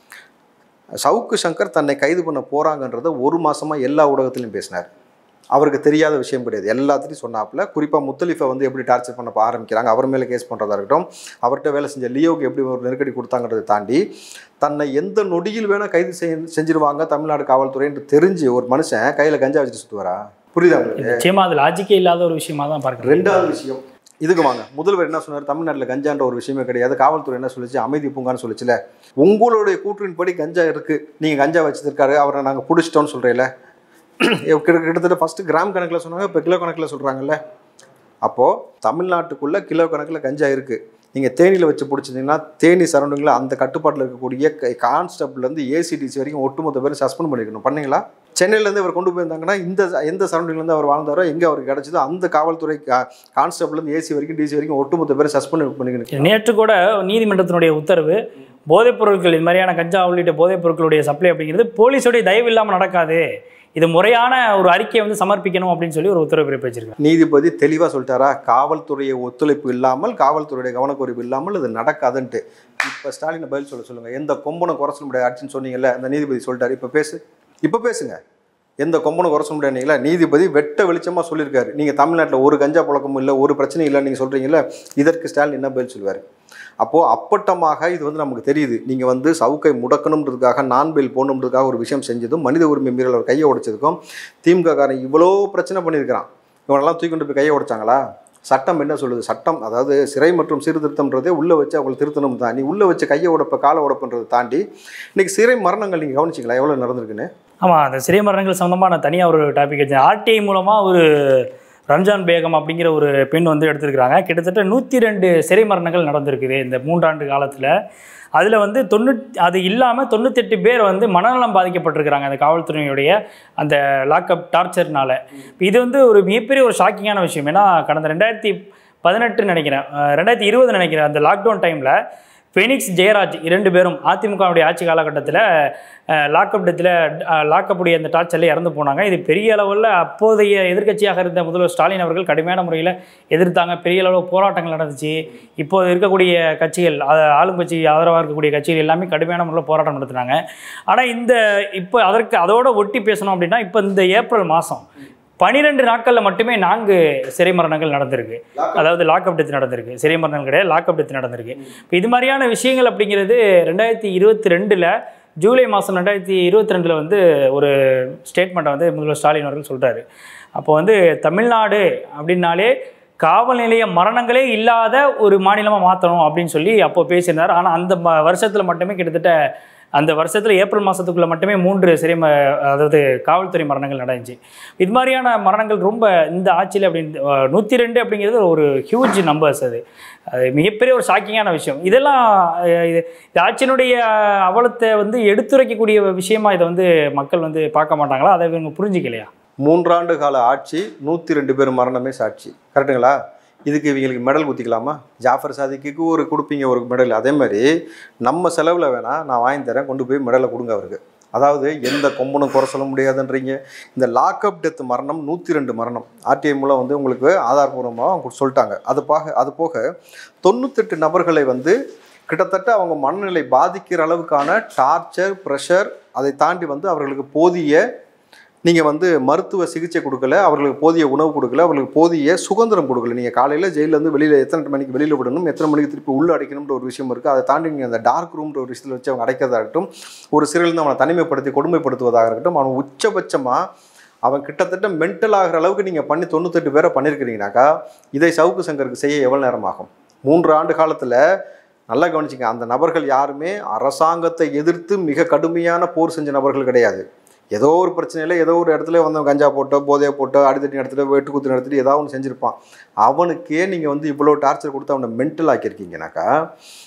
A: சவுக்கு சங்கர் தன்னை கைது பண்ண போகிறாங்கன்றத ஒரு மாசமாக எல்லா ஊடகத்திலையும் பேசினார் அவருக்கு தெரியாத விஷயம் கிடையாது எல்லாத்துலையும் சொன்னாப்புல குறிப்பாக முத்தலிஃபை வந்து எப்படி டார்ச்சர் பண்ண ஆரம்பிக்கிறாங்க அவர் மேலே கேஸ் பண்ணுறதா இருக்கட்டும் அவர்கிட்ட வேலை செஞ்ச லியோவுக்கு எப்படி ஒரு நெருக்கடி கொடுத்தாங்கிறதை தாண்டி தன்னை எந்த நொடியில் வேணால் கைது செய் செஞ்சிருவாங்க தமிழ்நாடு காவல்துறைன்னு தெரிஞ்சு ஒரு மனுஷன் கையில் கஞ்சா வச்சுட்டு சுற்றுவாரா புரியுதா உங்களுக்கு
B: நிச்சயமா அது லாஜிக்கே இல்லாத ஒரு விஷயமா தான் பார்க்குறேன்
A: ரெண்டாவது விஷயம் இதுக்கு வாங்க முதல்வர் என்ன சொன்னார் தமிழ்நாட்டில் கஞ்சான்ற ஒரு விஷயமே கிடையாது காவல்துறை என்ன சொல்லுச்சு அமைதி பூங்கான்னு சொல்லுச்சுல உங்களுடைய கூற்றின்படி கஞ்சா இருக்கு நீங்கள் கஞ்சா வச்சிருக்காரு அவரை நாங்கள் பிடிச்சிட்டோம்னு சொல்கிறீங்கள கிட்டத்தட்ட ஃபஸ்ட்டு கிராம் கணக்கில் சொன்னாங்க இப்போ கிலோ கணக்கில் சொல்கிறாங்கல்ல அப்போது தமிழ்நாட்டுக்குள்ளே கிலோ கணக்கில் கஞ்சா இருக்குது நீங்கள் தேனியில் வச்சு பிடிச்சிருந்தீங்கன்னா தேனி சரௌண்டிங்கில் அந்த கட்டுப்பாட்டில் இருக்கக்கூடிய கான்ஸ்டபிள்லேருந்து ஏசிடிசி வரைக்கும் ஒட்டுமொத்த பேரும் சஸ்பெண்ட் பண்ணிக்கணும் பண்ணீங்களா சென்னையிலேருந்து இவர் கொண்டு போயிருந்தாங்கன்னா இந்த எந்த சரௌண்டிங்லேருந்து அவர் வாழ்ந்தாரோ எங்கே அவருக்கு கிடச்சதோ அந்த காவல்துறை கான்ஸ்டபிள்லேருந்து ஏசி வரைக்கும் டிசி வரைக்கும் ஒட்டுமொத்த பேரும் சஸ்பெண்ட் பண்ணிக்கணும்
B: நேற்று கூட நீதிமன்றத்தினுடைய உத்தரவு போதைப் பொருட்கள் இது மாதிரியான கஞ்சா உள்ளிட்ட போதைப் பொருட்களுடைய சப்ளை அப்படிங்கிறது போலீஸோடைய தயவு இல்லாமல் நடக்காது இது முறையான ஒரு அறிக்கையை வந்து சமர்ப்பிக்கணும் அப்படின்னு சொல்லி ஒரு உத்தரவு பிறப்பிச்சிருக்காங்க
A: நீதிபதி தெளிவாக சொல்லிட்டாரா காவல்துறையை ஒத்துழைப்பு இல்லாமல் காவல்துறையுடைய கவனக்குறைவு இல்லாமல் இது நடக்காதுன்ட்டு இப்போ ஸ்டாலினை பதில் சொல்ல சொல்லுங்கள் எந்த கொம்பனை குறை சொல்ல முடியாது ஆட்சின்னு சொன்னீங்கல்ல அந்த நீதிபதி சொல்லிட்டாரு இப்போ பேசு இப்போ பேசுங்க எந்த கொம்பனை குறை சொல்ல முடியாதுங்களா நீதிபதி வெட்ட வெளிச்சமாக சொல்லியிருக்காரு நீங்கள் தமிழ்நாட்டில் ஒரு கஞ்சா புழக்கமும் இல்லை ஒரு பிரச்சனையும் இல்லை நீங்கள் சொல்கிறீங்களா இதற்கு ஸ்டாலின் என்ன பதில் சொல்லுவார் அப்போது அப்பட்டமாக இது வந்து நமக்கு தெரியுது நீங்கள் வந்து சவுக்கை முடக்கணுன்றதுக்காக நான் பெயில் போடணுன்றதுக்காக ஒரு விஷயம் செஞ்சதும் மனித உரிமை மீறல் அவர் கையை உடைச்சதுக்கும் திமுக காரன் இவ்வளோ பிரச்சனை பண்ணியிருக்கிறான் இவனெல்லாம் தூக்கி கொண்டு போய் கையை உடைச்சாங்களா சட்டம் என்ன சொல்லுது சட்டம் அதாவது சிறை மற்றும் சீர்திருத்தம்ன்றதே உள்ளே வச்சு அவங்களை திருத்தணும் தான் நீ உள்ளே வச்சு கையை உடைப்ப காலை உடைப்புன்றதை தாண்டி இன்னைக்கு சிறை மரணங்கள் நீங்கள் கவனிச்சிங்களா எவ்வளோ நடந்திருக்குன்னு
B: ஆமாம் அந்த சிறை மரணங்கள் சம்மந்தமாக நான் தனியாக ஒரு டாபிக் வச்சேன் ஆர்டிஐ மூலமாக ஒரு ரம்ஜான் பேகம் அப்படிங்கிற ஒரு பெண் வந்து எடுத்திருக்கிறாங்க கிட்டத்தட்ட நூற்றி ரெண்டு சிறை மரணங்கள் நடந்திருக்குது இந்த மூன்றாண்டு காலத்தில் அதில் வந்து தொண்ணூத் அது இல்லாமல் தொண்ணூத்தெட்டு பேர் வந்து மனநலம் பாதிக்கப்பட்டிருக்கிறாங்க அந்த காவல்துறையினுடைய அந்த லாக்அப் டார்ச்சர்னால இது வந்து ஒரு மிகப்பெரிய ஒரு ஷாக்கிங்கான விஷயம் ஏன்னா கடந்த ரெண்டாயிரத்தி பதினெட்டு நினைக்கிறேன் அஹ் ரெண்டாயிரத்தி இருபது நினைக்கிறேன் அந்த லாக்டவுன் டைமில் ஃபெனிக்ஸ் ஜெயராஜ் இரண்டு பேரும் அதிமுகவுடைய ஆட்சி காலகட்டத்தில் லாக்அப் டெத்தில் லாக்கப்புடைய அந்த டார்ச்சரில் இறந்து போனாங்க இது பெரிய அளவில் அப்போதைய எதிர்க்கட்சியாக இருந்த முதல்வர் ஸ்டாலின் அவர்கள் கடுமையான முறையில் எதிர்த்தாங்க பெரிய அளவில் போராட்டங்கள் நடந்துச்சு இப்போது இருக்கக்கூடிய கட்சிகள் ஆ- ஆளுங்கட்சி ஆதரவாக இருக்கக்கூடிய கட்சிகள் எல்லாமே கடுமையான முறையில் போராட்டம் நடத்துனாங்க ஆனால் இந்த இப்போ அதற்கு அதோட ஒட்டி பேசணும் அப்படின்னா இப்போ இந்த ஏப்ரல் மாதம் பனிரெண்டு நாட்களில் மட்டுமே நான்கு சிறை மரணங்கள் நடந்திருக்கு அதாவது லாக்அப் டெத் நடந்திருக்கு சிறை மரணங்கள் கிடையாது லாக்அப் டெத் நடந்திருக்கு இப்போ இது மாதிரியான விஷயங்கள் அப்படிங்கிறது ரெண்டாயிரத்தி இருபத்தி ரெண்டில் ஜூலை மாதம் ரெண்டாயிரத்தி இருபத்தி ரெண்டில் வந்து ஒரு ஸ்டேட்மெண்ட்டை வந்து முதல்வர் ஸ்டாலின் அவர்கள் சொல்கிறாரு அப்போ வந்து தமிழ்நாடு அப்படின்னாலே காவல் நிலைய மரணங்களே இல்லாத ஒரு மாநிலமாக மாற்றணும் அப்படின்னு சொல்லி அப்போ பேசியிருந்தார் ஆனால் அந்த வருஷத்தில் மட்டுமே கிட்டத்தட்ட அந்த வருஷத்தில் ஏப்ரல் மாதத்துக்குள்ளே மட்டுமே மூன்று சிறை ம அதாவது காவல்துறை மரணங்கள் நடந்துச்சு இது மாதிரியான மரணங்கள் ரொம்ப இந்த ஆட்சியில் அப்படின்னு நூற்றி ரெண்டு அப்படிங்கிறது ஒரு ஹியூஜ் நம்பர்ஸ் அது அது மிகப்பெரிய ஒரு ஷாக்கிங்கான விஷயம் இதெல்லாம் அஹ், இது இந்த ஆட்சியினுடைய அவலத்தை வந்து எடுத்துரைக்கக்கூடிய விஷயமா இதை வந்து மக்கள் வந்து பார்க்க மாட்டாங்களா அதை இவங்க புரிஞ்சிக்கலையா
A: மூன்றாண்டு கால ஆட்சி நூற்றி ரெண்டு பேர் மரணமே சாட்சி கரெக்டுங்களா இதுக்கு இவங்களுக்கு மெடல் குத்திக்கலாமா ஜாஃபர் சாதிக்கு ஒரு கொடுப்பீங்க ஒரு மெடல் அதே மாதிரி நம்ம செலவில் வேணால் நான் வாங்கி தரேன் கொண்டு போய் மெடலை கொடுங்க அவருக்கு அதாவது எந்த கொம்பனும் குறை சொல்ல முடியாதுன்றீங்க இந்த லாக்அப் டெத் மரணம் நூற்றி ரெண்டு மரணம் ஆர்டிஐ மூலம் வந்து உங்களுக்கு ஆதாரபூர்வமாக அவங்க சொல்லிட்டாங்க அது போக அது போக தொண்ணூத்தெட்டு நபர்களை வந்து கிட்டத்தட்ட அவங்க மனநிலை பாதிக்கிற அளவுக்கான டார்ச்சர் ப்ரெஷர் அதை தாண்டி வந்து அவர்களுக்கு போதிய நீங்கள் வந்து மருத்துவ சிகிச்சை கொடுக்கல அவர்களுக்கு போதிய உணவு கொடுக்கல அவர்களுக்கு போதிய சுதந்திரம் கொடுக்கல நீங்கள் காலையில் ஜெயிலேருந்து வெளியில் எத்தனை மணிக்கு வெளியில் விடணும் எத்தனை மணிக்கு திருப்பி உள்ளே அடைக்கணும்ன்ற ஒரு விஷயம் இருக்குது அதை தாண்டி நீங்கள் அந்த டார்க் ரூம்ன்ற ஒரு விஷயத்தில் வச்சு அவங்க அடைக்கிறதா இருக்கட்டும் ஒரு சிறையிலேருந்து அவனை தனிமைப்படுத்தி கொடுமைப்படுத்துவதாக இருக்கட்டும் அவன் உச்சபட்சமாக அவன் கிட்டத்தட்ட மென்டல் ஆகிற அளவுக்கு நீங்கள் பண்ணி தொண்ணூத்தெட்டு பேரை பண்ணியிருக்கிறீங்கனாக்கா இதை சவுக்கு சங்கருக்கு செய்ய எவ்வளோ நேரம் ஆகும் மூன்று ஆண்டு காலத்தில் நல்லா கவனிச்சிங்க அந்த நபர்கள் யாருமே அரசாங்கத்தை எதிர்த்து மிக கடுமையான போர் செஞ்ச நபர்கள் கிடையாது ஏதோ ஒரு பிரச்சனையில் ஏதோ ஒரு இடத்துல வந்து கஞ்சா போட்டோ போதையை போட்டோ அடித்தட்டி நடத்திட்டு வெட்டு குத்து நடத்திட்டு ஏதாவது ஒன்று செஞ்சுருப்பான் அவனுக்கே நீங்கள் வந்து இவ்வளோ டார்ச்சர் கொடுத்து அவனை மென்டல் ஆக்கியிருக்கீங்கனாக்கா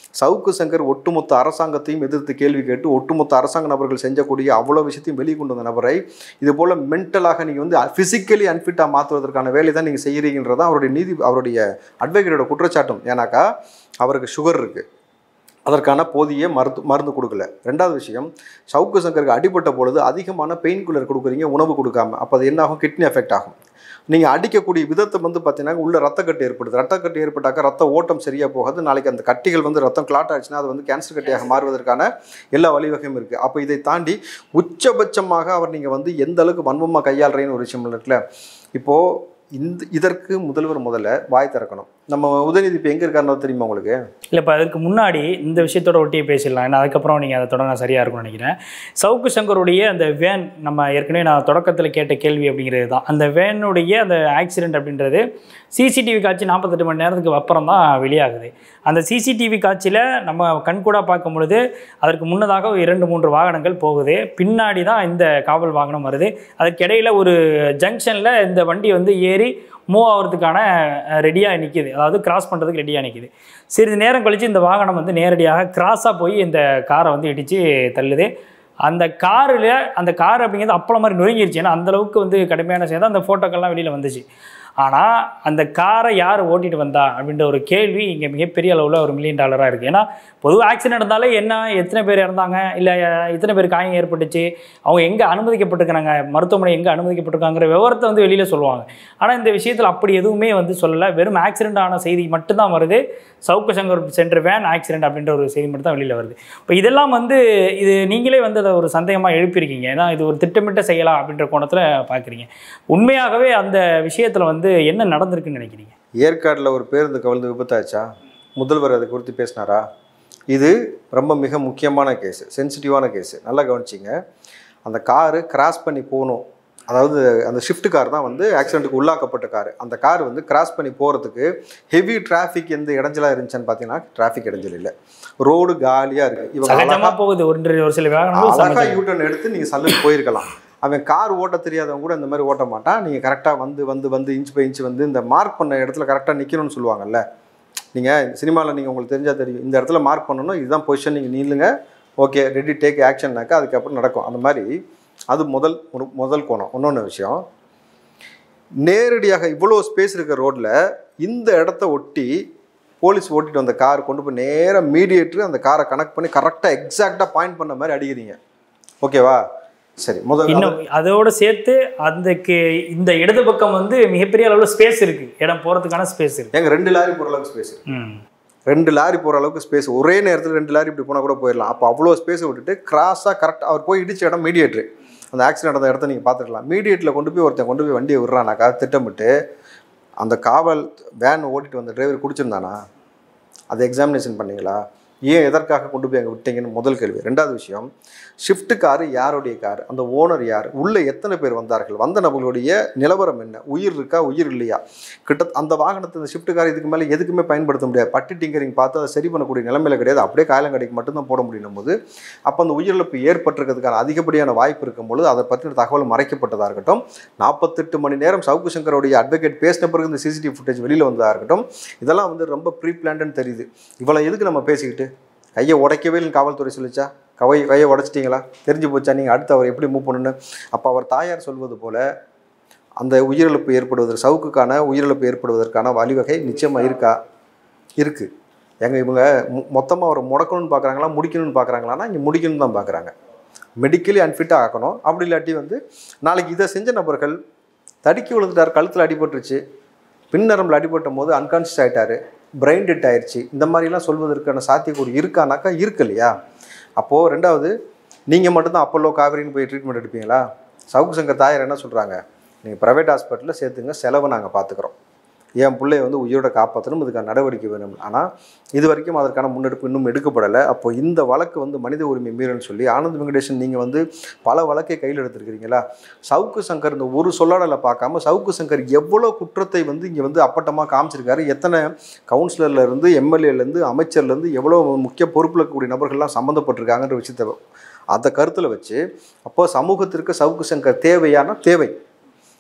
A: சவுக்கு சங்கர் ஒட்டுமொத்த அரசாங்கத்தையும் எதிர்த்து கேள்வி கேட்டு ஒட்டுமொத்த அரசாங்க நபர்கள் செஞ்சக்கூடிய அவ்வளோ விஷயத்தையும் வெளியே கொண்டு வந்த நபரை இது போல் மென்டலாக நீங்கள் வந்து ஃபிசிக்கலி அன்ஃபிட்டாக மாற்றுவதற்கான வேலையை தான் நீங்கள் செய்கிறீங்கன்றது தான் அவருடைய நீதி அவருடைய அட்வொகேட்டோட குற்றச்சாட்டும் ஏன்னாக்கா அவருக்கு சுகர் இருக்குது அதற்கான போதிய மருந்து மருந்து கொடுக்கல ரெண்டாவது விஷயம் சவுக்கு சங்கருக்கு அடிபட்ட பொழுது அதிகமான பெயின் கில்லர் கொடுக்குறீங்க உணவு கொடுக்காம அப்போ அது என்ன ஆகும் கிட்னி எஃபெக்ட் ஆகும் நீங்கள் அடிக்கக்கூடிய விதத்தை வந்து பார்த்தீங்கன்னா உள்ள ரத்தக்கட்டு ஏற்படுது ரத்தக்கட்டு ஏற்பட்டாக்கா ரத்த ஓட்டம் சரியாக போகாது நாளைக்கு அந்த கட்டிகள் வந்து ரத்தம் கிளாட் ஆச்சுன்னா அது வந்து கேன்சர் கட்டியாக மாறுவதற்கான எல்லா வழிவகையும் இருக்குது அப்போ இதை தாண்டி உச்சபட்சமாக அவர் நீங்கள் வந்து எந்த அளவுக்கு வன்மமாக கையாளுறீங்கன்னு ஒரு விஷயம் இருக்குல்ல இப்போது இந்த இதற்கு முதல்வர் முதல்ல வாய் திறக்கணும் நம்ம உதயநிதி இப்போ எங்கே இருக்காருன்னு தெரியுமா உங்களுக்கு
B: இல்லை இப்போ அதுக்கு முன்னாடி இந்த விஷயத்தோட ஒட்டியே பேசிடலாம் ஏன்னா அதுக்கப்புறம் நீங்கள் அதை தொடங்க சரியாக இருக்கும்னு நினைக்கிறேன் சவுக்கு சங்கருடைய அந்த வேன் நம்ம ஏற்கனவே நான் தொடக்கத்தில் கேட்ட கேள்வி அப்படிங்கிறது தான் அந்த வேனுடைய அந்த ஆக்சிடென்ட் அப்படின்றது சிசிடிவி காட்சி நாற்பத்தெட்டு மணி நேரத்துக்கு அப்புறம் தான் வெளியாகுது அந்த சிசிடிவி காட்சியில் நம்ம கண்கூடாக பார்க்கும் பொழுது அதற்கு முன்னதாக ஒரு இரண்டு மூன்று வாகனங்கள் போகுது பின்னாடி தான் இந்த காவல் வாகனம் வருது அதுக்கு இடையில ஒரு ஜங்ஷனில் இந்த வண்டி வந்து ஏறி மூவ் ஆகிறதுக்கான ரெடியாக நிற்கிது அதாவது கிராஸ் பண்ணுறதுக்கு ரெடியாக நிற்கிது சிறிது நேரம் கழித்து இந்த வாகனம் வந்து நேரடியாக கிராஸாக போய் இந்த காரை வந்து இடித்து தள்ளுது அந்த காரில் அந்த கார் அப்படிங்கிறது அப்பளம் மாதிரி நொறுங்கிருச்சு ஏன்னா அந்தளவுக்கு வந்து கடுமையான சேர்ந்து அந்த ஃபோட்டோக்கள்லாம் வெளியில் வந்துச்சு ஆனால் அந்த காரை யார் ஓட்டிட்டு வந்தா அப்படின்ற ஒரு கேள்வி இங்கே மிகப்பெரிய அளவில் ஒரு மில்லியன் டாலராக இருக்குது ஏன்னா பொதுவாக ஆக்சிடென்ட் இருந்தாலே என்ன எத்தனை பேர் இறந்தாங்க இல்லை எத்தனை பேர் காயம் ஏற்பட்டுச்சு அவங்க எங்கே அனுமதிக்கப்பட்டிருக்கிறாங்க மருத்துவமனை எங்கே அனுமதிக்கப்பட்டிருக்காங்கிற விவரத்தை வந்து வெளியில் சொல்லுவாங்க ஆனால் இந்த விஷயத்தில் அப்படி எதுவுமே வந்து சொல்லலை வெறும் ஆக்சிடென்ட் ஆன செய்தி மட்டும்தான் வருது சவுக்கு சங்கர் சென்ற வேன் ஆக்சிடென்ட் அப்படின்ற ஒரு செய்தி மட்டும் தான் வெளியில் வருது இப்போ இதெல்லாம் வந்து இது நீங்களே வந்து அதை ஒரு சந்தேகமாக எழுப்பியிருக்கீங்க ஏன்னா இது ஒரு திட்டமிட்ட செய்யலாம் அப்படின்ற கோணத்தில் பார்க்குறீங்க உண்மையாகவே அந்த விஷயத்தில் வந்து என்ன நடந்திருக்குன்னு நினைக்கிறீங்க
A: ஏற்காட்டில் ஒரு பேருந்து கவிழ்ந்து விபத்தாச்சா முதல்வர் அதை குறித்து பேசினாரா இது ரொம்ப மிக முக்கியமான கேஸு சென்சிட்டிவான கேஸு நல்லா கவனிச்சிங்க அந்த காரு கிராஸ் பண்ணி போகணும் அதாவது அந்த ஷிஃப்ட் கார் தான் வந்து ஆக்சிடென்ட்டுக்கு உள்ளாக்கப்பட்ட கார் அந்த கார் வந்து கிராஸ் பண்ணி போகிறதுக்கு ஹெவி டிராஃபிக் எந்த இடைஞ்சலாக இருந்துச்சுன்னு பார்த்தீங்கன்னா டிராஃபிக் இடைஞ்சல் இல்லை ரோடு காலியாக இருக்குது இவங்க
B: சகஜமாக
A: அழகா-
B: போகுது ஒரு ஒரு சில வாகனங்கள்
A: அழகா
B: சமைச்சு-
A: யூட்டர்ன் எடுத்து நீங்கள் சல்லுக்கு போயிருக்கலாம் அவன் கார் ஓட்ட தெரியாதவங்க கூட இந்த மாதிரி ஓட்ட மாட்டான் நீங்கள் கரெக்டாக வந்து வந்து வந்து இன்ச் பை இன்ச் வந்து இந்த மார்க் பண்ண இடத்துல கரெக்டாக நிற்கணும்னு சொல்லுவாங்கல்ல நீங்கள் சினிமாவில் நீங்கள் உங்களுக்கு தெரிஞ்சால் தெரியும் இந்த இடத்துல மார்க் பண்ணணும் இதுதான் பொசிஷன் நீங்கள் நில்லுங்க ஓகே ரெடி டேக் ஆக்ஷன்னாக்கா அதுக்கப்புறம் நடக்கும் அந்த மாதிரி அது முதல் ஒரு முதல் கோணம் இன்னொன்று விஷயம் நேரடியாக இவ்வளோ ஸ்பேஸ் இருக்க ரோட்டில் இந்த இடத்த ஒட்டி போலீஸ் ஓட்டிட்டு வந்த கார் கொண்டு போய் நேராக மீடியேட்டர் அந்த காரை கனெக்ட் பண்ணி கரெக்டாக எக்ஸாக்டாக பாயிண்ட் பண்ண மாதிரி அடிக்கிறீங்க ஓகேவா சரி முதல்
B: இன்னும் அதோட சேர்த்து அதுக்கு இந்த இடது பக்கம் வந்து மிகப்பெரிய அளவில் ஸ்பேஸ் இருக்கு இடம் போறதுக்கான ஸ்பேஸ் இருக்கு
A: எங்க ரெண்டு லாரி போகிற அளவுக்கு ஸ்பேஸ்
B: ம்.
A: ரெண்டு லாரி போகிற அளவுக்கு ஸ்பேஸ் ஒரே நேரத்தில் ரெண்டு லாரி இப்படி போனால் கூட போயிடலாம் அப்போ அவ்வளோ ஸ்பேஸை விட்டுட்டு கிராஸாக கரெக்டாக அவர் போய் இடிச்ச இடம் மீடியேட்ரு அந்த ஆக்சிடென்ட் நடந்த இடத்த நீங்கள் பார்த்துக்கலாம் மீடியேட்டில் கொண்டு போய் ஒருத்தன் கொண்டு போய் வண்டியை விடுறானாக்கா திட்டமிட்டு அந்த காவல் வேன் ஓட்டிட்டு வந்த டிரைவர் குடிச்சிருந்தானா அதை எக்ஸாமினேஷன் பண்ணீங்களா ஏன் எதற்காக கொண்டு போய் அங்கே விட்டீங்கன்னு முதல் கேள்வி ரெண்டாவது விஷயம் ஷிஃப்ட் காரு யாருடைய கார் அந்த ஓனர் யார் உள்ளே எத்தனை பேர் வந்தார்கள் வந்த நபர்களுடைய நிலவரம் என்ன உயிர் இருக்கா உயிர் இல்லையா கிட்ட அந்த வாகனத்தை இந்த ஷிஃப்ட் கார் இதுக்கு மேலே எதுக்குமே பயன்படுத்த முடியாது பட்டி டிங்கரிங் பார்த்து அதை சரி பண்ணக்கூடிய நிலைமையில கிடையாது அப்படியே காயலங்கடைக்கு மட்டும்தான் போட முடியும் போது அப்போ அந்த உயிரிழப்பு ஏற்பட்டிருக்கிறதுக்கான அதிகப்படியான வாய்ப்பு இருக்கும் பொழுது அதை பற்றின தகவல் மறைக்கப்பட்டதாக இருக்கட்டும் நாற்பத்தெட்டு மணி நேரம் சவுக்கு சங்கருடைய அட்வொகேட் பேசின பிறகு இந்த சிசிடிவி ஃபுட்டேஜ் வெளியில் வந்ததாக இருக்கட்டும் இதெல்லாம் வந்து ரொம்ப ப்ரீ பிளான்டுன்னு தெரியுது இவ்வளோ எதுக்கு நம்ம பேசிக்கிட்டு கையை உடைக்கவே இல்லைன்னு காவல்துறை சொல்லிச்சா கவை கையை உடைச்சிட்டிங்களா தெரிஞ்சு போச்சா நீங்கள் அடுத்து அவர் எப்படி மூவ் பண்ணணும் அப்போ அவர் தாயார் சொல்வது போல அந்த உயிரிழப்பு ஏற்படுவதற்கு சவுக்குக்கான உயிரிழப்பு ஏற்படுவதற்கான வழிவகை நிச்சயமாக இருக்கா இருக்குது எங்க இவங்க மொத்தமாக அவரை முடக்கணும்னு பார்க்குறாங்களா முடிக்கணும்னு பார்க்குறாங்களான்னா இங்கே முடிக்கணும்னு தான் பார்க்குறாங்க மெடிக்கலி அன்ஃபிட்டாக ஆக்கணும் அப்படி இல்லாட்டி வந்து நாளைக்கு இதை செஞ்ச நபர்கள் தடுக்கி விழுந்துட்டார் கழுத்தில் அடிபட்டுருச்சு பின்னரம்பில் அடிபட்டும் போது அன்கான்ஷியஸ் ஆகிட்டாரு பிரெயின் டெட் ஆயிடுச்சு இந்த மாதிரிலாம் சொல்வதற்கான சாத்தியக்கூறு இருக்கானாக்கா இருக்கு இல்லையா அப்போது ரெண்டாவது நீங்கள் மட்டும்தான் அப்பல்லோ காவேரின்னு போய் ட்ரீட்மெண்ட் எடுப்பீங்களா சவுக்கு சங்கர் தாயார் என்ன சொல்கிறாங்க நீங்கள் ப்ரைவேட் ஹாஸ்பிட்டலில் சேர்த்துங்க செலவை நாங்கள் பார்த்துக்குறோம் என் பிள்ளைய வந்து உயிரோட காப்பாற்றணும் இதுக்கான நடவடிக்கை வேணும் ஆனால் இது வரைக்கும் அதற்கான முன்னெடுப்பு இன்னும் எடுக்கப்படலை அப்போ இந்த வழக்கு வந்து மனித உரிமை மீறல்னு சொல்லி ஆனந்த் வெங்கடேஷன் நீங்கள் வந்து பல வழக்கை கையில் எடுத்திருக்கிறீங்களா சவுக்கு சங்கர் இந்த ஒரு சொல்லாடலை பார்க்காம சவுக்கு சங்கர் எவ்வளோ குற்றத்தை வந்து இங்கே வந்து அப்பட்டமாக காமிச்சிருக்காரு எத்தனை கவுன்சிலர்ல இருந்து எம்எல்ஏலேருந்து அமைச்சர்லேருந்து எவ்வளோ முக்கிய பொறுப்பில் இருக்கக்கூடிய நபர்கள்லாம் சம்மந்தப்பட்டிருக்காங்கன்ற விஷயத்தை அந்த கருத்தில் வச்சு அப்போ சமூகத்திற்கு சவுக்கு சங்கர் தேவையான தேவை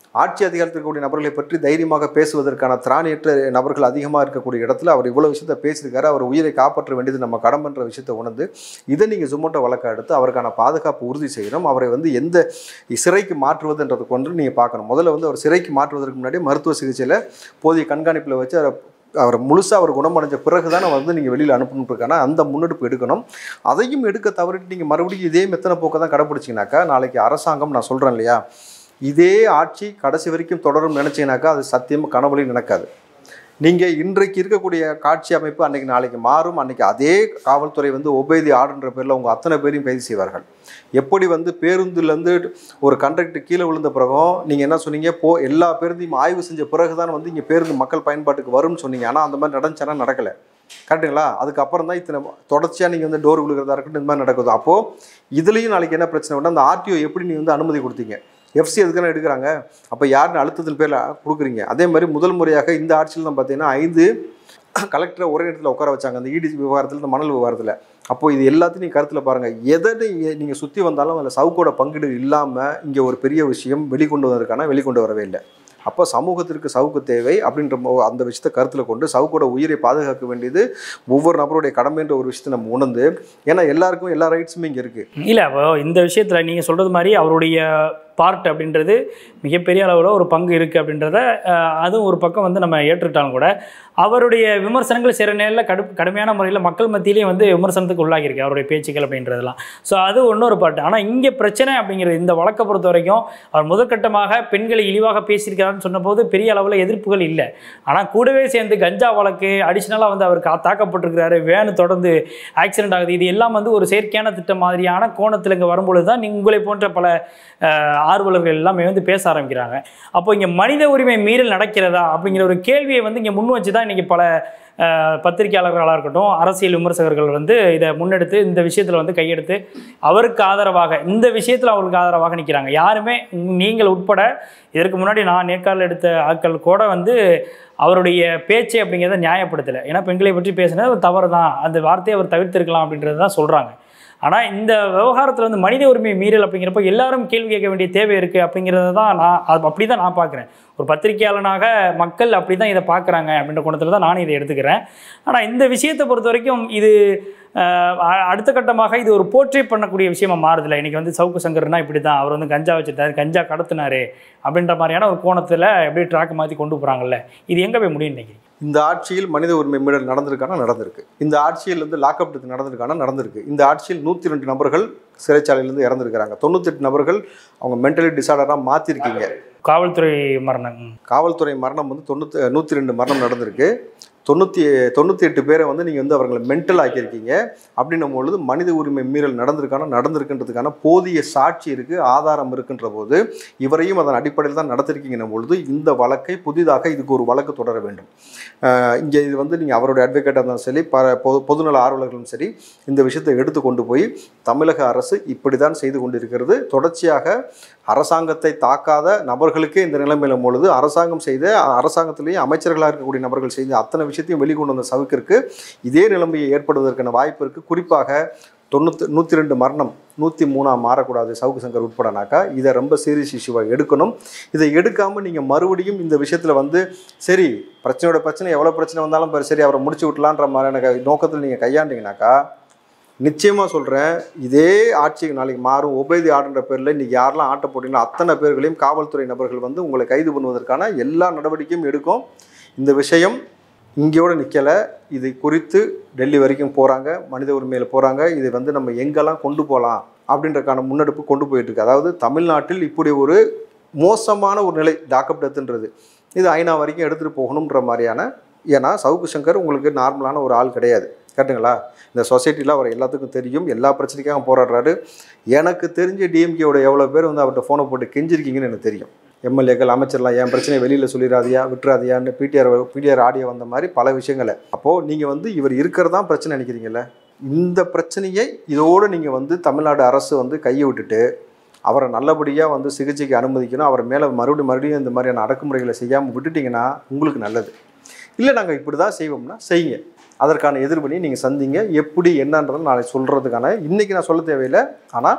A: ஆட்சி அதிகாரத்தில் இருக்கக்கூடிய நபர்களை பற்றி தைரியமாக பேசுவதற்கான திராணியற்ற நபர்கள் அதிகமாக இருக்கக்கூடிய இடத்துல அவர் இவ்வளோ விஷயத்த பேசியிருக்காரு அவர் உயிரை காப்பாற்ற வேண்டியது நம்ம கடமைன்ற விஷயத்தை உணர்ந்து இதை நீங்கள் சுமோட்டோ வழக்கை எடுத்து அவருக்கான பாதுகாப்பு உறுதி செய்யணும் அவரை வந்து எந்த சிறைக்கு மாற்றுவதுன்றது கொண்டு நீங்கள் பார்க்கணும் முதல்ல வந்து அவர் சிறைக்கு மாற்றுவதற்கு முன்னாடி மருத்துவ சிகிச்சையில் போதிய கண்காணிப்பில் வச்சு அவரை அவர் முழுசாக அவர் குணமடைஞ்ச பிறகு தான் வந்து நீங்கள் வெளியில் அனுப்பணுன்றதுக்கான அந்த முன்னெடுப்பு எடுக்கணும் அதையும் எடுக்க தவறிட்டு நீங்கள் மறுபடியும் இதே மெத்தனை போக்க தான் கடைப்பிடிச்சிங்கனாக்கா நாளைக்கு அரசாங்கம் நான் சொல்கிறேன் இல்லையா இதே ஆட்சி கடைசி வரைக்கும் தொடரும் நினச்சிங்கனாக்கா அது சத்தியமாக கனவுலையும் நடக்காது நீங்கள் இன்றைக்கு இருக்கக்கூடிய காட்சி அமைப்பு அன்னைக்கு நாளைக்கு மாறும் அன்னைக்கு அதே காவல்துறை வந்து ஒபேதி ஆடுன்ற பேரில் உங்கள் அத்தனை பேரையும் கைது செய்வார்கள் எப்படி வந்து பேருந்துலேருந்து ஒரு கண்டக்டர் கீழே விழுந்த பிறகும் நீங்கள் என்ன சொன்னீங்க போ எல்லா பேருந்தையும் ஆய்வு செஞ்ச பிறகு தான் வந்து இங்கே பேருந்து மக்கள் பயன்பாட்டுக்கு வரும்னு சொன்னீங்க ஆனால் அந்த மாதிரி நடந்துச்சானா நடக்கலை கரெக்டுங்களா அதுக்கப்புறம் தான் இத்தனை தொடர்ச்சியாக நீங்கள் வந்து டோர் விழுகிறதா இருக்கட்டும் இந்த மாதிரி நடக்குது அப்போது இதுலேயும் நாளைக்கு என்ன பிரச்சனை வேணா அந்த ஆர்டிஓ எப்படி நீங்கள் வந்து அனுமதி கொடுத்தீங்க எஃப்சி எதுக்கான எடுக்கிறாங்க அப்போ யாருன்னு அழுத்தத்தின் பேரில் கொடுக்குறீங்க அதே மாதிரி முதல் முறையாக இந்த ஆட்சியில் தான் பார்த்தீங்கன்னா ஐந்து கலெக்டரை ஒரே இடத்துல உட்கார வச்சாங்க அந்த இடி விவகாரத்தில் இந்த மணல் விவகாரத்தில் அப்போது இது எல்லாத்தையும் நீங்கள் கருத்தில் பாருங்கள் எதை நீங்கள் சுற்றி வந்தாலும் அதில் சவுக்கோட பங்கீடு இல்லாமல் இங்கே ஒரு பெரிய விஷயம் வெளிக்கொண்டு வந்ததுக்கான வெளிக்கொண்டு வரவே இல்லை அப்போ சமூகத்திற்கு சவுக்கு தேவை அப்படின்ற மோ- அந்த விஷயத்தை கருத்தில் கொண்டு சவுக்கோட உயிரை பாதுகாக்க வேண்டியது ஒவ்வொரு நபருடைய கடமைன்ற ஒரு விஷயத்தை நம்ம உணர்ந்து ஏன்னா எல்லாருக்கும் எல்லா ரைட்ஸுமே இங்கே இருக்குது
B: இல்லை அப்போ இந்த விஷயத்தில் நீங்கள் சொல்கிறது மாதிரி அவருடைய பார்ட் அப்படின்றது மிகப்பெரிய அளவில் ஒரு பங்கு இருக்குது அப்படின்றத அஹ், அதுவும் ஒரு பக்கம் வந்து நம்ம ஏற்றுட்டாலும் கூட அவருடைய விமர்சனங்கள் சில நேரில் கடு கடுமையான முறையில் மக்கள் மத்தியிலேயே வந்து விமர்சனத்துக்கு உள்ளாகியிருக்கு அவருடைய பேச்சுக்கள் அப்படின்றதெல்லாம் ஸோ அது இன்னொரு பாட்டு ஆனால் இங்கே பிரச்சனை அப்படிங்கிறது இந்த வழக்கை பொறுத்த வரைக்கும் அவர் முதற்கட்டமாக பெண்களை இழிவாக பேசியிருக்கிறாருன்னு சொன்னபோது பெரிய அளவில் எதிர்ப்புகள் இல்லை ஆனால் கூடவே சேர்ந்து கஞ்சா வழக்கு அடிஷ்னலாக வந்து அவர் கா- தாக்கப்பட்டிருக்கிறாரு வேனு தொடர்ந்து ஆக்சிடென்ட் ஆகுது இது எல்லாம் வந்து ஒரு செயற்கையான திட்டம் மாதிரியான கோணத்தில் இங்கே வரும்பொழுது தான் நீங்க- உங்களை போன்ற பல அஹ், ஆர்வலர்கள் எல்லாமே வந்து பேச ஆரம்பிக்கிறாங்க அப்போ இங்கே மனித உரிமை மீறல் நடக்கிறதா அப்படிங்கிற ஒரு கேள்வியை வந்து இங்கே முன் வச்சு தான் இன்றைக்கி பல அஹ், பத்திரிகையாளர்களாக இருக்கட்டும் அரசியல் விமர்சகர்கள் வந்து இதை முன்னெடுத்து இந்த விஷயத்தில் வந்து கையெடுத்து அவருக்கு ஆதரவாக இந்த விஷயத்தில் அவருக்கு ஆதரவாக நிற்கிறாங்க யாருமே நீங்கள் உட்பட இதற்கு முன்னாடி நான் நேர்காணல் எடுத்த ஆட்கள் கூட வந்து அவருடைய பேச்சு அப்படிங்கிறத நியாயப்படுத்தலை ஏன்னா பெண்களை பற்றி பேசினது ஒரு தவறு தான் அந்த வார்த்தையை அவர் தவிர்த்திருக்கலாம் அப்படின்றது தான் சொல்கிறாங்க ஆனால் இந்த விவகாரத்தில் வந்து மனித உரிமை மீறல் அப்படிங்கிறப்ப எல்லாரும் கேள்வி கேட்க வேண்டிய தேவை இருக்குது அப்படிங்கிறத தான் நான் அது அப்படி தான் நான் பார்க்குறேன் ஒரு பத்திரிகையாளனாக மக்கள் அப்படி தான் இதை பார்க்குறாங்க அப்படின்ற குணத்தில் தான் நானும் இதை எடுத்துக்கிறேன் ஆனால் இந்த விஷயத்தை பொறுத்த வரைக்கும் இது அஹ், அ- அடுத்த கட்டமாக இது ஒரு போர்ட்ரே பண்ணக்கூடிய விஷயமா மாறுதில்ல இன்றைக்கி வந்து சவுக்கு சங்கர்னா இப்படி தான் அவர் வந்து கஞ்சா வச்சுட்டாரு கஞ்சா கடத்தினாரு அப்படின்ற மாதிரியான ஒரு கோணத்தில் எப்படி ட்ராக் மாற்றி கொண்டு போகிறாங்கல்ல இது எங்கே போய் முடியும் நினைக்கிறீங்க
A: இந்த ஆட்சியில் மனித உரிமை மீறல் நடந்திருக்கானா நடந்திருக்கு இந்த ஆட்சியில் வந்து லாக்அப் டெத் நடந்திருக்கானா நடந்திருக்கு இந்த ஆட்சியில் நூற்றி ரெண்டு நபர்கள் சிறைச்சாலையிலேருந்து இறந்துருக்கிறாங்க தொண்ணூத்தெட்டு நபர்கள் அவங்க மென்டலி டிசார்டராக மாற்றிருக்கீங்க
B: காவல்துறை மரணம் ம்.
A: காவல்துறை மரணம் வந்து தொண்ணூற்றி நூற்றி ரெண்டு மரணம் நடந்திருக்கு தொண்ணூற்றி தொண்ணூற்றி எட்டு பேரை வந்து நீங்கள் வந்து அவர்களை மென்டல் ஆக்கியிருக்கீங்க அப்படின்னும் பொழுது மனித உரிமை மீறல் நடந்திருக்கான நடந்திருக்குன்றதுக்கான போதிய சாட்சி இருக்குது ஆதாரம் இருக்குன்ற போது இவரையும் அதன் அடிப்படையில் தான் நடத்திருக்கீங்கன்னும் பொழுது இந்த வழக்கை புதிதாக இதுக்கு ஒரு வழக்கு தொடர வேண்டும் இங்கே இது வந்து நீங்கள் அவருடைய அட்வொகேட்டாக இருந்தாலும் சரி ப பொது பொதுநல ஆர்வலர்களும் சரி இந்த விஷயத்தை எடுத்து கொண்டு போய் தமிழக அரசு இப்படி தான் செய்து கொண்டிருக்கிறது தொடர்ச்சியாக அரசாங்கத்தை தாக்காத நபர்களுக்கே இந்த நிலைமையிலும் பொழுது அரசாங்கம் செய்த அரசாங்கத்திலேயே அமைச்சர்களாக இருக்கக்கூடிய நபர்கள் செய்த அத்தனை விஷயத்தையும் வெளிக்கொண்டு வந்த சவுக்கிற்கு இதே நிலைமையை ஏற்படுவதற்கான வாய்ப்பு இருக்குது குறிப்பாக தொண்ணூற்றி நூற்றி ரெண்டு மரணம் நூற்றி மூணாக மாறக்கூடாது சவுக்கு சங்கர் உட்படனாக்கா இதை ரொம்ப சீரியஸ் இஷ்யூவாக எடுக்கணும் இதை எடுக்காமல் நீங்கள் மறுபடியும் இந்த விஷயத்தில் வந்து சரி பிரச்சனையோட பிரச்சனை எவ்வளோ பிரச்சனை வந்தாலும் பாரு, சரி அவரை முடிச்சு விட்டலான்ற மாதிரியான க- நோக்கத்தில் நீங்கள் கையாண்டிங்கனாக்கா நிச்சயமாக சொல்கிறேன் இதே ஆட்சி நாளைக்கு மாறும் உபேதி ஆடுன்ற பேரில் இன்றைக்கி யாரெல்லாம் ஆட்ட போட்டீங்களோ அத்தனை பேர்களையும் காவல்துறை நபர்கள் வந்து உங்களை கைது பண்ணுவதற்கான எல்லா நடவடிக்கையும் எடுக்கும் இந்த விஷயம் இங்கேயோட நிற்கலை இது குறித்து டெல்லி வரைக்கும் போகிறாங்க மனித உரிமையில் போகிறாங்க இது வந்து நம்ம எங்கெல்லாம் கொண்டு போகலாம் அப்படின்றக்கான முன்னெடுப்பு கொண்டு போயிட்டு இருக்கு அதாவது தமிழ்நாட்டில் இப்படி ஒரு மோசமான ஒரு நிலை டாக்கப் டெத்துன்றது இது ஐநா வரைக்கும் எடுத்துகிட்டு போகணுன்ற மாதிரியான ஏன்னா சவுக்கு சங்கர் உங்களுக்கு நார்மலான ஒரு ஆள் கிடையாது கரெக்டுங்களா இந்த சொசைட்டியில் அவர் எல்லாத்துக்கும் தெரியும் எல்லா பிரச்சனைக்காக போராடுறாரு எனக்கு தெரிஞ்ச டிஎம்கேவோட எவ்வளோ பேர் வந்து அவர்கிட்ட ஃபோனை போட்டு கெஞ்சிருக்கீங்கன்னு எனக்கு தெரியும் எம்எல்ஏக்கள் அமைச்சர்லாம் என் பிரச்சனையை வெளியில் சொல்லிடாதியா விட்டுறாதியான்னு பிடிஆர் பிடிஆர் ஆடியோ வந்த மாதிரி பல விஷயங்களை அப்போது நீங்கள் வந்து இவர் இருக்கிறதா பிரச்சனை நினைக்கிறீங்கல்ல இந்த பிரச்சனையை இதோடு நீங்கள் வந்து தமிழ்நாடு அரசு வந்து கையை விட்டுட்டு அவரை நல்லபடியாக வந்து சிகிச்சைக்கு அனுமதிக்கணும் அவர் மேலே மறுபடியும் மறுபடியும் இந்த மாதிரியான அடக்குமுறைகளை செய்யாமல் விட்டுட்டிங்கன்னா உங்களுக்கு நல்லது இல்லை நாங்கள் இப்படி தான் செய்வோம்னா செய்யுங்க அதற்கான எதிர்வினையை நீங்கள் சந்திங்க எப்படி என்னன்றதை நாளை சொல்கிறதுக்கான இன்றைக்கி நான் சொல்ல தேவையில்லை ஆனால்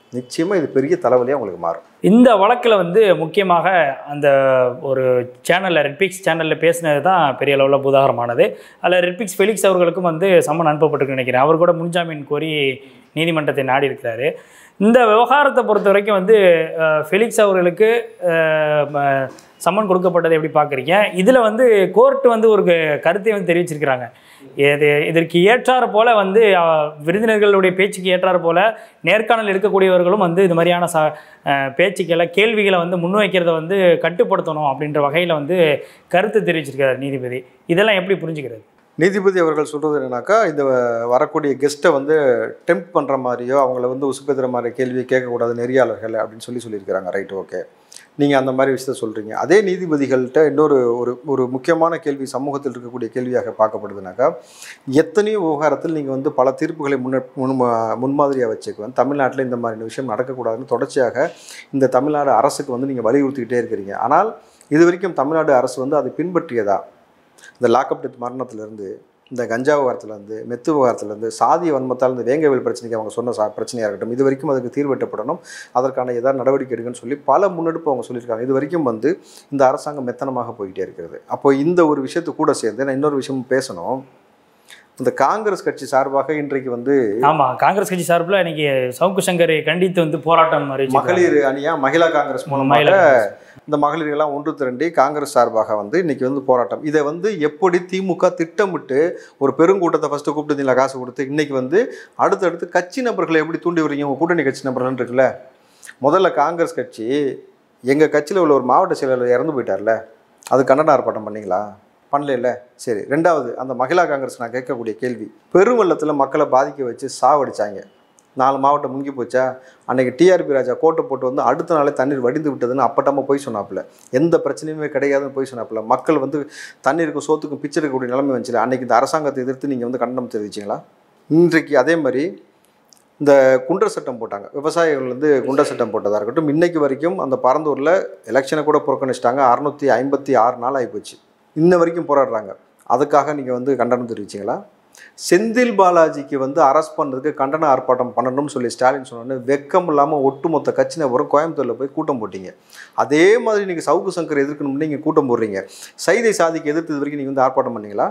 A: நிச்சயமாக இது பெரிய தலைவலியாக உங்களுக்கு மாறும்
B: இந்த வழக்கில் வந்து முக்கியமாக அந்த ஒரு சேனலில் ரெட்பிக்ஸ் சேனலில் பேசினது தான் பெரிய அளவில் பூதாகரமானது அதில் ரெட்பிக்ஸ் ஃபெலிக்ஸ் அவர்களுக்கும் வந்து சம்மன் அனுப்பப்பட்டிருக்கு நினைக்கிறேன் அவர் கூட முன்ஜாமீன் கோரி நீதிமன்றத்தை நாடி இருக்கிறாரு இந்த விவகாரத்தை பொறுத்த வரைக்கும் வந்து அஹ், ஃபெலிக்ஸ் அவர்களுக்கு அஹ், ம- சம்மன் கொடுக்கப்பட்டதை எப்படி பார்க்குறீங்க இதில் வந்து கோர்ட் வந்து ஒரு க- கருத்தை வந்து தெரிவிச்சிருக்கிறாங்க இது இதற்கு ஏற்றாறு போல வந்து அஹ், விருந்தினர்களுடைய பேச்சுக்கு ஏற்றாறு போல நேர்காணல் எடுக்கக்கூடியவர்களும் வந்து இது மாதிரியான ச அஹ், பேச்சுக்களை கேள்விகளை வந்து முன்வைக்கிறத வந்து கட்டுப்படுத்தணும் அப்படின்ற வகையில் வந்து கருத்து தெரிவிச்சிருக்கிறார் நீதிபதி இதெல்லாம் எப்படி புரிஞ்சுக்கிறது
A: நீதிபதி அவர்கள் சொல்கிறது என்னன்னாக்கா இந்த வரக்கூடிய கெஸ்ட்டை வந்து டெம்ப் பண்ணுற மாதிரியோ அவங்கள வந்து உசுப்பேத்துற மாதிரி கேள்வி கேட்கக்கூடாது நெறியாளர்கள் அப்படின்னு சொல்லி சொல்லியிருக்கிறாங்க ரைட் ஓகே நீங்கள் அந்த மாதிரி விஷயத்த சொல்கிறீங்க அதே நீதிபதிகள்கிட்ட இன்னொரு ஒரு ஒரு முக்கியமான கேள்வி சமூகத்தில் இருக்கக்கூடிய கேள்வியாக பார்க்கப்படுதுனாக்கா எத்தனையோ விவகாரத்தில் நீங்கள் வந்து பல தீர்ப்புகளை முன்ன முன் முன்மாதிரியாக வச்சுக்குவேன் தமிழ்நாட்டில் இந்த மாதிரி விஷயம் நடக்கக்கூடாதுன்னு தொடர்ச்சியாக இந்த தமிழ்நாடு அரசுக்கு வந்து நீங்கள் வலியுறுத்திக்கிட்டே இருக்கிறீங்க ஆனால் இது வரைக்கும் தமிழ்நாடு அரசு வந்து அதை பின்பற்றியதா இந்த லாக்அப் டெத் மரணத்திலேருந்து இந்த கஞ்சா விவகாரத்துலேருந்து மெத்து விவகாரத்துலேருந்து சாதி வன்மத்தால் இந்த வேங்கவேல் பிரச்சனைக்கு அவங்க சொன்ன சா பிரச்சனையாக இருக்கட்டும் இது வரைக்கும் அதுக்கு தீர்வெட்டப்படணும் அதற்கான ஏதாவது நடவடிக்கை எடுக்கணும்னு சொல்லி பல முன்னெடுப்பு அவங்க சொல்லியிருக்காங்க இது வரைக்கும் வந்து இந்த அரசாங்கம் மெத்தனமாக போய்கிட்டே இருக்கிறது அப்போ இந்த ஒரு விஷயத்து கூட சேர்ந்து நான் இன்னொரு விஷயமும் பேசணும் இந்த காங்கிரஸ் கட்சி சார்பாக இன்றைக்கு வந்து
B: ஆமாம் காங்கிரஸ் கட்சி சார்பில் இன்னைக்கு சவுக்கு சங்கரை கண்டித்து வந்து போராட்டம் அறிவிச்சிருக்காங்க.
A: மகளிர் அணியா மகிழா காங்கிரஸ் மூலமாக
B: மகிழா
A: இந்த மகளிர்கள்லாம் ஒன்று திரண்டி காங்கிரஸ் சார்பாக வந்து இன்னைக்கு வந்து போராட்டம் இதை வந்து எப்படி திமுக திட்டமிட்டு ஒரு பெருங்கூட்டத்தை ஃபஸ்ட்டு கூப்பிட்டு காசு கொடுத்து இன்னைக்கு வந்து அடுத்தடுத்து கட்சி நபர்களை எப்படி தூண்டி வரீங்க உங்கள் கூட்டணி கட்சி நபர்கள் இருக்குல்ல முதல்ல காங்கிரஸ் கட்சி எங்கள் கட்சியில் உள்ள ஒரு மாவட்ட செயலாளர் இறந்து போயிட்டார்ல அது கண்டன ஆர்ப்பாட்டம் பண்ணீங்களா பண்ணல சரி ரெண்டாவது அந்த மகிழா காங்கிரஸ் நான் கேட்கக்கூடிய கேள்வி பெருவெள்ளத்தில் மக்களை பாதிக்க வச்சு சாவடிச்சாங்க நாலு மாவட்டம் முங்கி போச்சா அன்னைக்கு டிஆர்பி ராஜா கோட்டை போட்டு வந்து அடுத்த நாளே தண்ணீர் வடிந்து விட்டதுன்னு அப்பட்டமாக போய் சொன்னாப்புல எந்த பிரச்சனையுமே கிடையாதுன்னு போய் சொன்னாப்புல மக்கள் வந்து தண்ணீருக்கும் சோத்துக்கும் பிச்சை இருக்கக்கூடிய நிலைமை வந்துச்சுல அன்னைக்கு இந்த அரசாங்கத்தை எதிர்த்து நீங்கள் வந்து கண்டனம் தெரிவிச்சிங்களா இன்றைக்கு அதே மாதிரி இந்த குண்டர் சட்டம் போட்டாங்க விவசாயிகள் வந்து குண்டர் சட்டம் போட்டதாக இருக்கட்டும் இன்னைக்கு வரைக்கும் அந்த பரந்தூரில் எலெக்ஷனை கூட புறக்கணிச்சிட்டாங்க அறுநூற்றி ஐம்பத்தி ஆறு நாள் ஆகிப்போச்சு இன்ன வரைக்கும் போராடுறாங்க அதுக்காக நீங்கள் வந்து கண்டனம் தெரிவிச்சிங்களா செந்தில் பாலாஜிக்கு வந்து அரெஸ்ட் பண்ணுறதுக்கு கண்டன ஆர்ப்பாட்டம் பண்ணணும்னு சொல்லி ஸ்டாலின் சொன்னோன்னே வெக்கம் இல்லாமல் ஒட்டுமொத்த கட்சி நபரும் கோயம்புத்தூரில் போய் கூட்டம் போட்டீங்க அதே மாதிரி நீங்கள் சவுக்கு சங்கர் எதிர்க்கணும்னு நீங்கள் கூட்டம் போடுறீங்க சைதை சாதிக்கு எதிர்த்து இது வரைக்கும் நீங்கள் வந்து ஆர்ப்பாட்டம் பண்ணீங்களா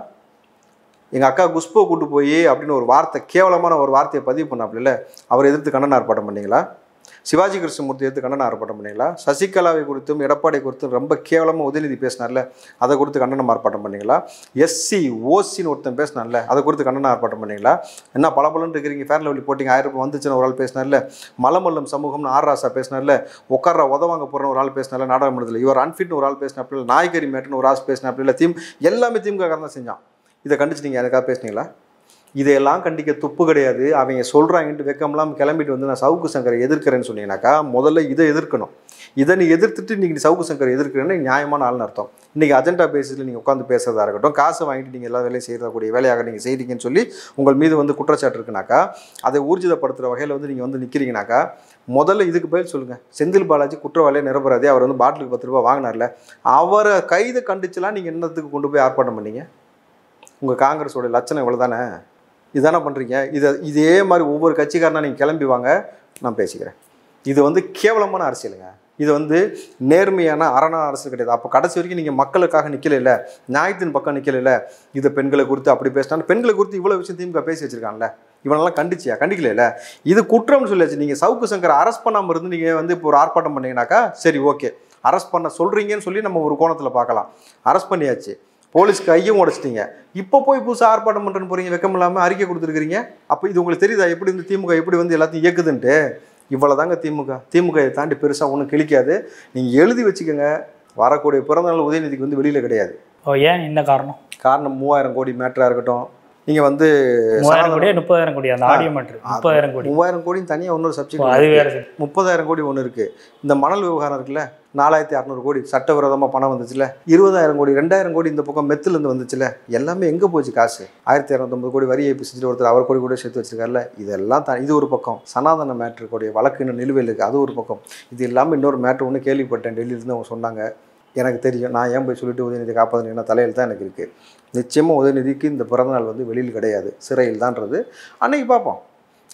A: எங்கள் அக்கா குஷ்போ கூட்டு போய் அப்படின்னு ஒரு வார்த்தை கேவலமான ஒரு வார்த்தையை பதிவு பண்ணாப்புல அவர் எதிர்த்து கண்டன ஆர்ப்பாட்டம் பண்ணீங்களா சிவாஜி கிருஷ்ணமூர்த்தி எதிர்த்து கண்டன ஆர்ப்பாட்டம் பண்ணீங்களா சசிகலாவை குறித்தும் எடப்பாடி குறித்தும் ரொம்ப கேவலமாக உதயநிதி பேசினார்ல அதை குறித்து கண்டனம் ஆர்ப்பாட்டம் பண்ணீங்களா எஸ்சி ஓசின்னு ஒருத்தன் பேசினார்ல அதை குறித்து கண்டன ஆர்ப்பாட்டம் பண்ணீங்களா என்ன பளபளன்னு இருக்கிறீங்க ஃபேர் லெவலி போட்டிங்க ஆயிரம் ரூபாய் வந்துச்சுன்னு ஒரு ஆள் பேசினார்ல மலமல்லம் சமூகம்னு ஆர் ராசா பேசினார்ல உட்கார உதவாங்க போகிறன்னு ஒரு ஆள் பேசினார்ல நாடாளுமன்றத்தில் இவர் அன்ஃபிட்னு ஒரு ஆள் பேசினாப்புல நாய்கறி மேட்டுன்னு ஒரு ஆள் பேசினாப்புல இல்லை தீம் எல்லாமே திமுக தான் செஞ்சான் இதை கண்டிச்சு நீங்கள் எனக்காக பேசுனீங்களா இதையெல்லாம் கண்டிக்க துப்பு கிடையாது அவங்க சொல்கிறாங்கன்ட்டு வெக்கம்லாம் கிளம்பிட்டு வந்து நான் சவுக்கு சங்கரை எதிர்க்கிறேன்னு சொன்னீங்கன்னாக்கா முதல்ல இதை எதிர்க்கணும் இதை நீ எதிர்த்துட்டு நீங்கள் சவுக்கு சங்கரை எதிர்க்கிறேன்னு நியாயமான ஆள்னு அர்த்தம் இன்றைக்கி அஜெண்டா பேசிஸில் நீங்கள் உட்காந்து பேசுறதா இருக்கட்டும் காசை வாங்கிட்டு நீங்கள் எல்லா வேலையும் செய்யக்கூடிய வேலையாக நீங்கள் செய்கிறீங்கன்னு சொல்லி உங்கள் மீது வந்து குற்றச்சாட்டு இருக்குனாக்கா அதை ஊர்ஜிதப்படுத்துகிற வகையில் வந்து நீங்கள் வந்து நிற்கிறீங்கனாக்கா முதல்ல இதுக்கு பதில் சொல்லுங்கள் செந்தில் பாலாஜி குற்றவாளியை நிரபராதே அவர் வந்து பாட்டிலுக்கு பத்து ரூபா வாங்கினார்ல அவரை கைது கண்டிச்சுலாம் நீங்கள் என்னத்துக்கு கொண்டு போய் ஆர்ப்பாட்டம் பண்ணீங்க உங்கள் காங்கிரஸோட லட்சணம் இவ்வளோ தானே இதானே பண்ணுறீங்க இதை இதே மாதிரி ஒவ்வொரு கட்சிக்காரனா நீங்கள் கிளம்பி வாங்க நான் பேசிக்கிறேன் இது வந்து கேவலமான அரசியலுங்க இது வந்து நேர்மையான அரணா அரசு கிடையாது அப்போ கடைசி வரைக்கும் நீங்கள் மக்களுக்காக நிற்கல நியாயத்தின் பக்கம் நிற்கல இதை பெண்களை குறித்து அப்படி பேசினா பெண்களை குறித்து இவ்வளோ விஷயம் திமுக பேசி வச்சிருக்காங்கல்ல இவனெல்லாம் கண்டிச்சியா கண்டிக்கல இது குற்றம்னு சொல்லியாச்சு நீங்கள் சவுக்கு சங்கர் அரெஸ்ட் பண்ணாமல் இருந்து நீங்கள் வந்து இப்போ ஒரு ஆர்ப்பாட்டம் பண்ணீங்கன்னாக்கா சரி ஓகே அரெஸ்ட் பண்ண சொல்கிறீங்கன்னு சொல்லி நம்ம ஒரு கோணத்தில் பார்க்கலாம் அரெஸ்ட் பண்ணியாச்சு போலீஸ் கையும் உடைச்சிட்டீங்க இப்போ போய் புதுசாக ஆர்ப்பாட்டம் பண்ணுறேன்னு போகிறீங்க வெக்கம் இல்லாமல் அறிக்கை கொடுத்துருக்கீங்க அப்போ இது உங்களுக்கு தெரியுதா எப்படி இந்த திமுக எப்படி வந்து எல்லாத்தையும் இயக்குதுன்ட்டு இவ்வளோதாங்க திமுக திமுக இதை தாண்டி பெருசாக ஒன்றும் கிழிக்காது நீங்கள் எழுதி வச்சுக்கோங்க வரக்கூடிய பிறந்தநாள் உதயநிதிக்கு வந்து வெளியில் கிடையாது
B: ஓ ஏன் என்ன காரணம்
A: காரணம் மூவாயிரம் கோடி மேட்டராக இருக்கட்டும் நீங்கள் வந்து
B: மூவாயிரம் கோடியா முப்பதாயிரம் கோடி அந்த ஆடியோ மேட்ரு முப்பதாயிரம் கோடி
A: மூவாயிரம் கோடின்னு தனியாக இன்னொரு
B: ஓ,
A: சப்ஜெக்ட்
B: அது வேற இது.
A: முப்பதாயிரம் கோடி ஒன்று இருக்குது இந்த மணல் விவகாரம் இருக்குல்ல நாலாயிரத்தி அறநூறு கோடி சட்டவிரோதமாக பணம் வந்துச்சுல இருபதாயிரம் கோடி ரெண்டாயிரம் கோடி இந்த பக்கம் மெத்துலேருந்து வந்துச்சுல எல்லாமே எங்கே போச்சு காசு ஆயிரத்தி இரநூத்தொம்பது கோடி வரி ஏற்பி செஞ்சுட்டு ஒருத்தர் அவர் கோடி கூட சேர்த்து வச்சிருக்காருல்ல இதெல்லாம் தான் இது ஒரு பக்கம் சனாதன மேட்ரு கூடிய வழக்கு இன்னும் நிலுவையில் இருக்குது அது ஒரு பக்கம் இது இல்லாமல் இன்னொரு மேட்ரு ஒன்று கேள்விப்பட்டேன் டெல்லியிலேருந்து அவங்க சொன்னாங்க எனக்கு தெரியும் நான் ஏன் போய் சொல்லிட்டு உதயநிதி காப்பாற்றினா தலையில் தான் எனக்கு இருக்குது நிச்சயமாக உதயநிதிக்கு இந்த பிறந்தநாள் வந்து வெளியில் கிடையாது சிறையில் தான்றது அன்னைக்கு பார்ப்போம்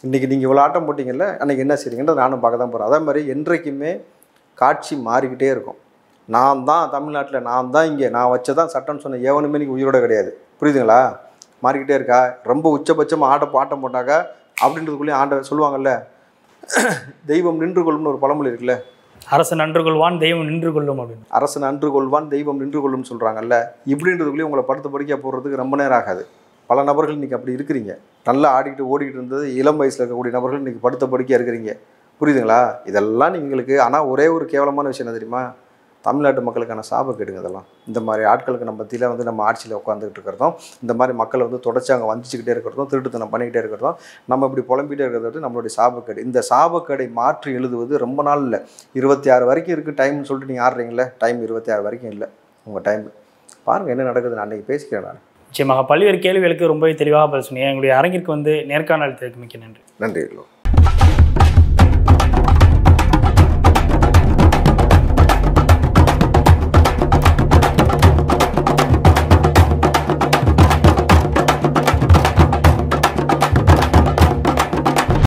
A: இன்றைக்கி நீங்கள் இவ்வளோ ஆட்டம் போட்டிங்கல்ல அன்றைக்கி என்ன செய்றீங்கன்றது நானும் பார்க்க தான் போகிறேன் அதே மாதிரி என்றைக்குமே காட்சி மாறிக்கிட்டே இருக்கும் நான் தான் தமிழ்நாட்டில் நான் தான் இங்கே நான் வச்சதான் சட்டம்னு சொன்ன எவனுமே இன்னைக்கு உயிரோட கிடையாது புரியுதுங்களா மாறிக்கிட்டே இருக்கா ரொம்ப உச்சபட்சமாக ஆட்டம் ஆட்டம் போட்டாக்கா அப்படின்றதுக்குள்ளேயும் ஆண்ட சொல்லுவாங்கல்ல தெய்வம் நின்று கொள்ளும்னு ஒரு பழமொழி இருக்குல்ல
B: அரசு நன்று கொள்வான் தெய்வம் நின்று கொள்ளும் அப்படின்னு
A: அரசன் அன்று கொள்வான் தெய்வம் நின்று கொள்ளும்னு சொல்கிறாங்கல்ல இப்படின்றதுக்குள்ளேயே உங்களை படுத்த படிக்க போடுறதுக்கு ரொம்ப நேரம் ஆகாது பல நபர்கள் இன்றைக்கி அப்படி இருக்கிறீங்க நல்லா ஆடிக்கிட்டு ஓடிக்கிட்டு இருந்தது இளம் வயசில் இருக்கக்கூடிய நபர்கள் இன்றைக்கி படுத்த படுக்கையாக இருக்கிறீங்க புரியுதுங்களா இதெல்லாம் நீங்களுக்கு ஆனால் ஒரே ஒரு கேவலமான விஷயம் என்ன தெரியுமா தமிழ்நாட்டு மக்களுக்கான சாபக்கேடுங்க இதெல்லாம் இந்த மாதிரி ஆட்களுக்கு நம்ம மத்தியில் வந்து நம்ம ஆட்சியில் உட்காந்துக்கிட்டு இருக்கிறதும் இந்த மாதிரி மக்களை வந்து தொடர்ச்சி அங்கே வஞ்சிச்சுக்கிட்டே இருக்கிறதும் திருட்டுத்தனம் பண்ணிக்கிட்டே இருக்கிறதும் நம்ம இப்படி புலம்பிகிட்டே இருக்கிறத விட நம்மளுடைய சாபக்கேடு இந்த சாபக்கேடை மாற்றி எழுதுவது ரொம்ப நாள் இல்லை இருபத்தி ஆறு வரைக்கும் இருக்குது டைம்னு சொல்லிட்டு நீங்கள் ஆடுறீங்களே டைம் இருபத்தி ஆறு வரைக்கும் இல்லை உங்கள் டைம் பாருங்கள் என்ன நடக்குது நான் அன்றைக்கி பேசிக்கிறேன் நான்
B: நிச்சயமாக பல்வேறு கேள்விகளுக்கு ரொம்பவே தெளிவாக பதில் சொன்னீங்க எங்களுடைய அரங்கிற்கு வந்து நேர்காணல் அளித்ததுக்கு மிக்க நன்றி
A: நன்றி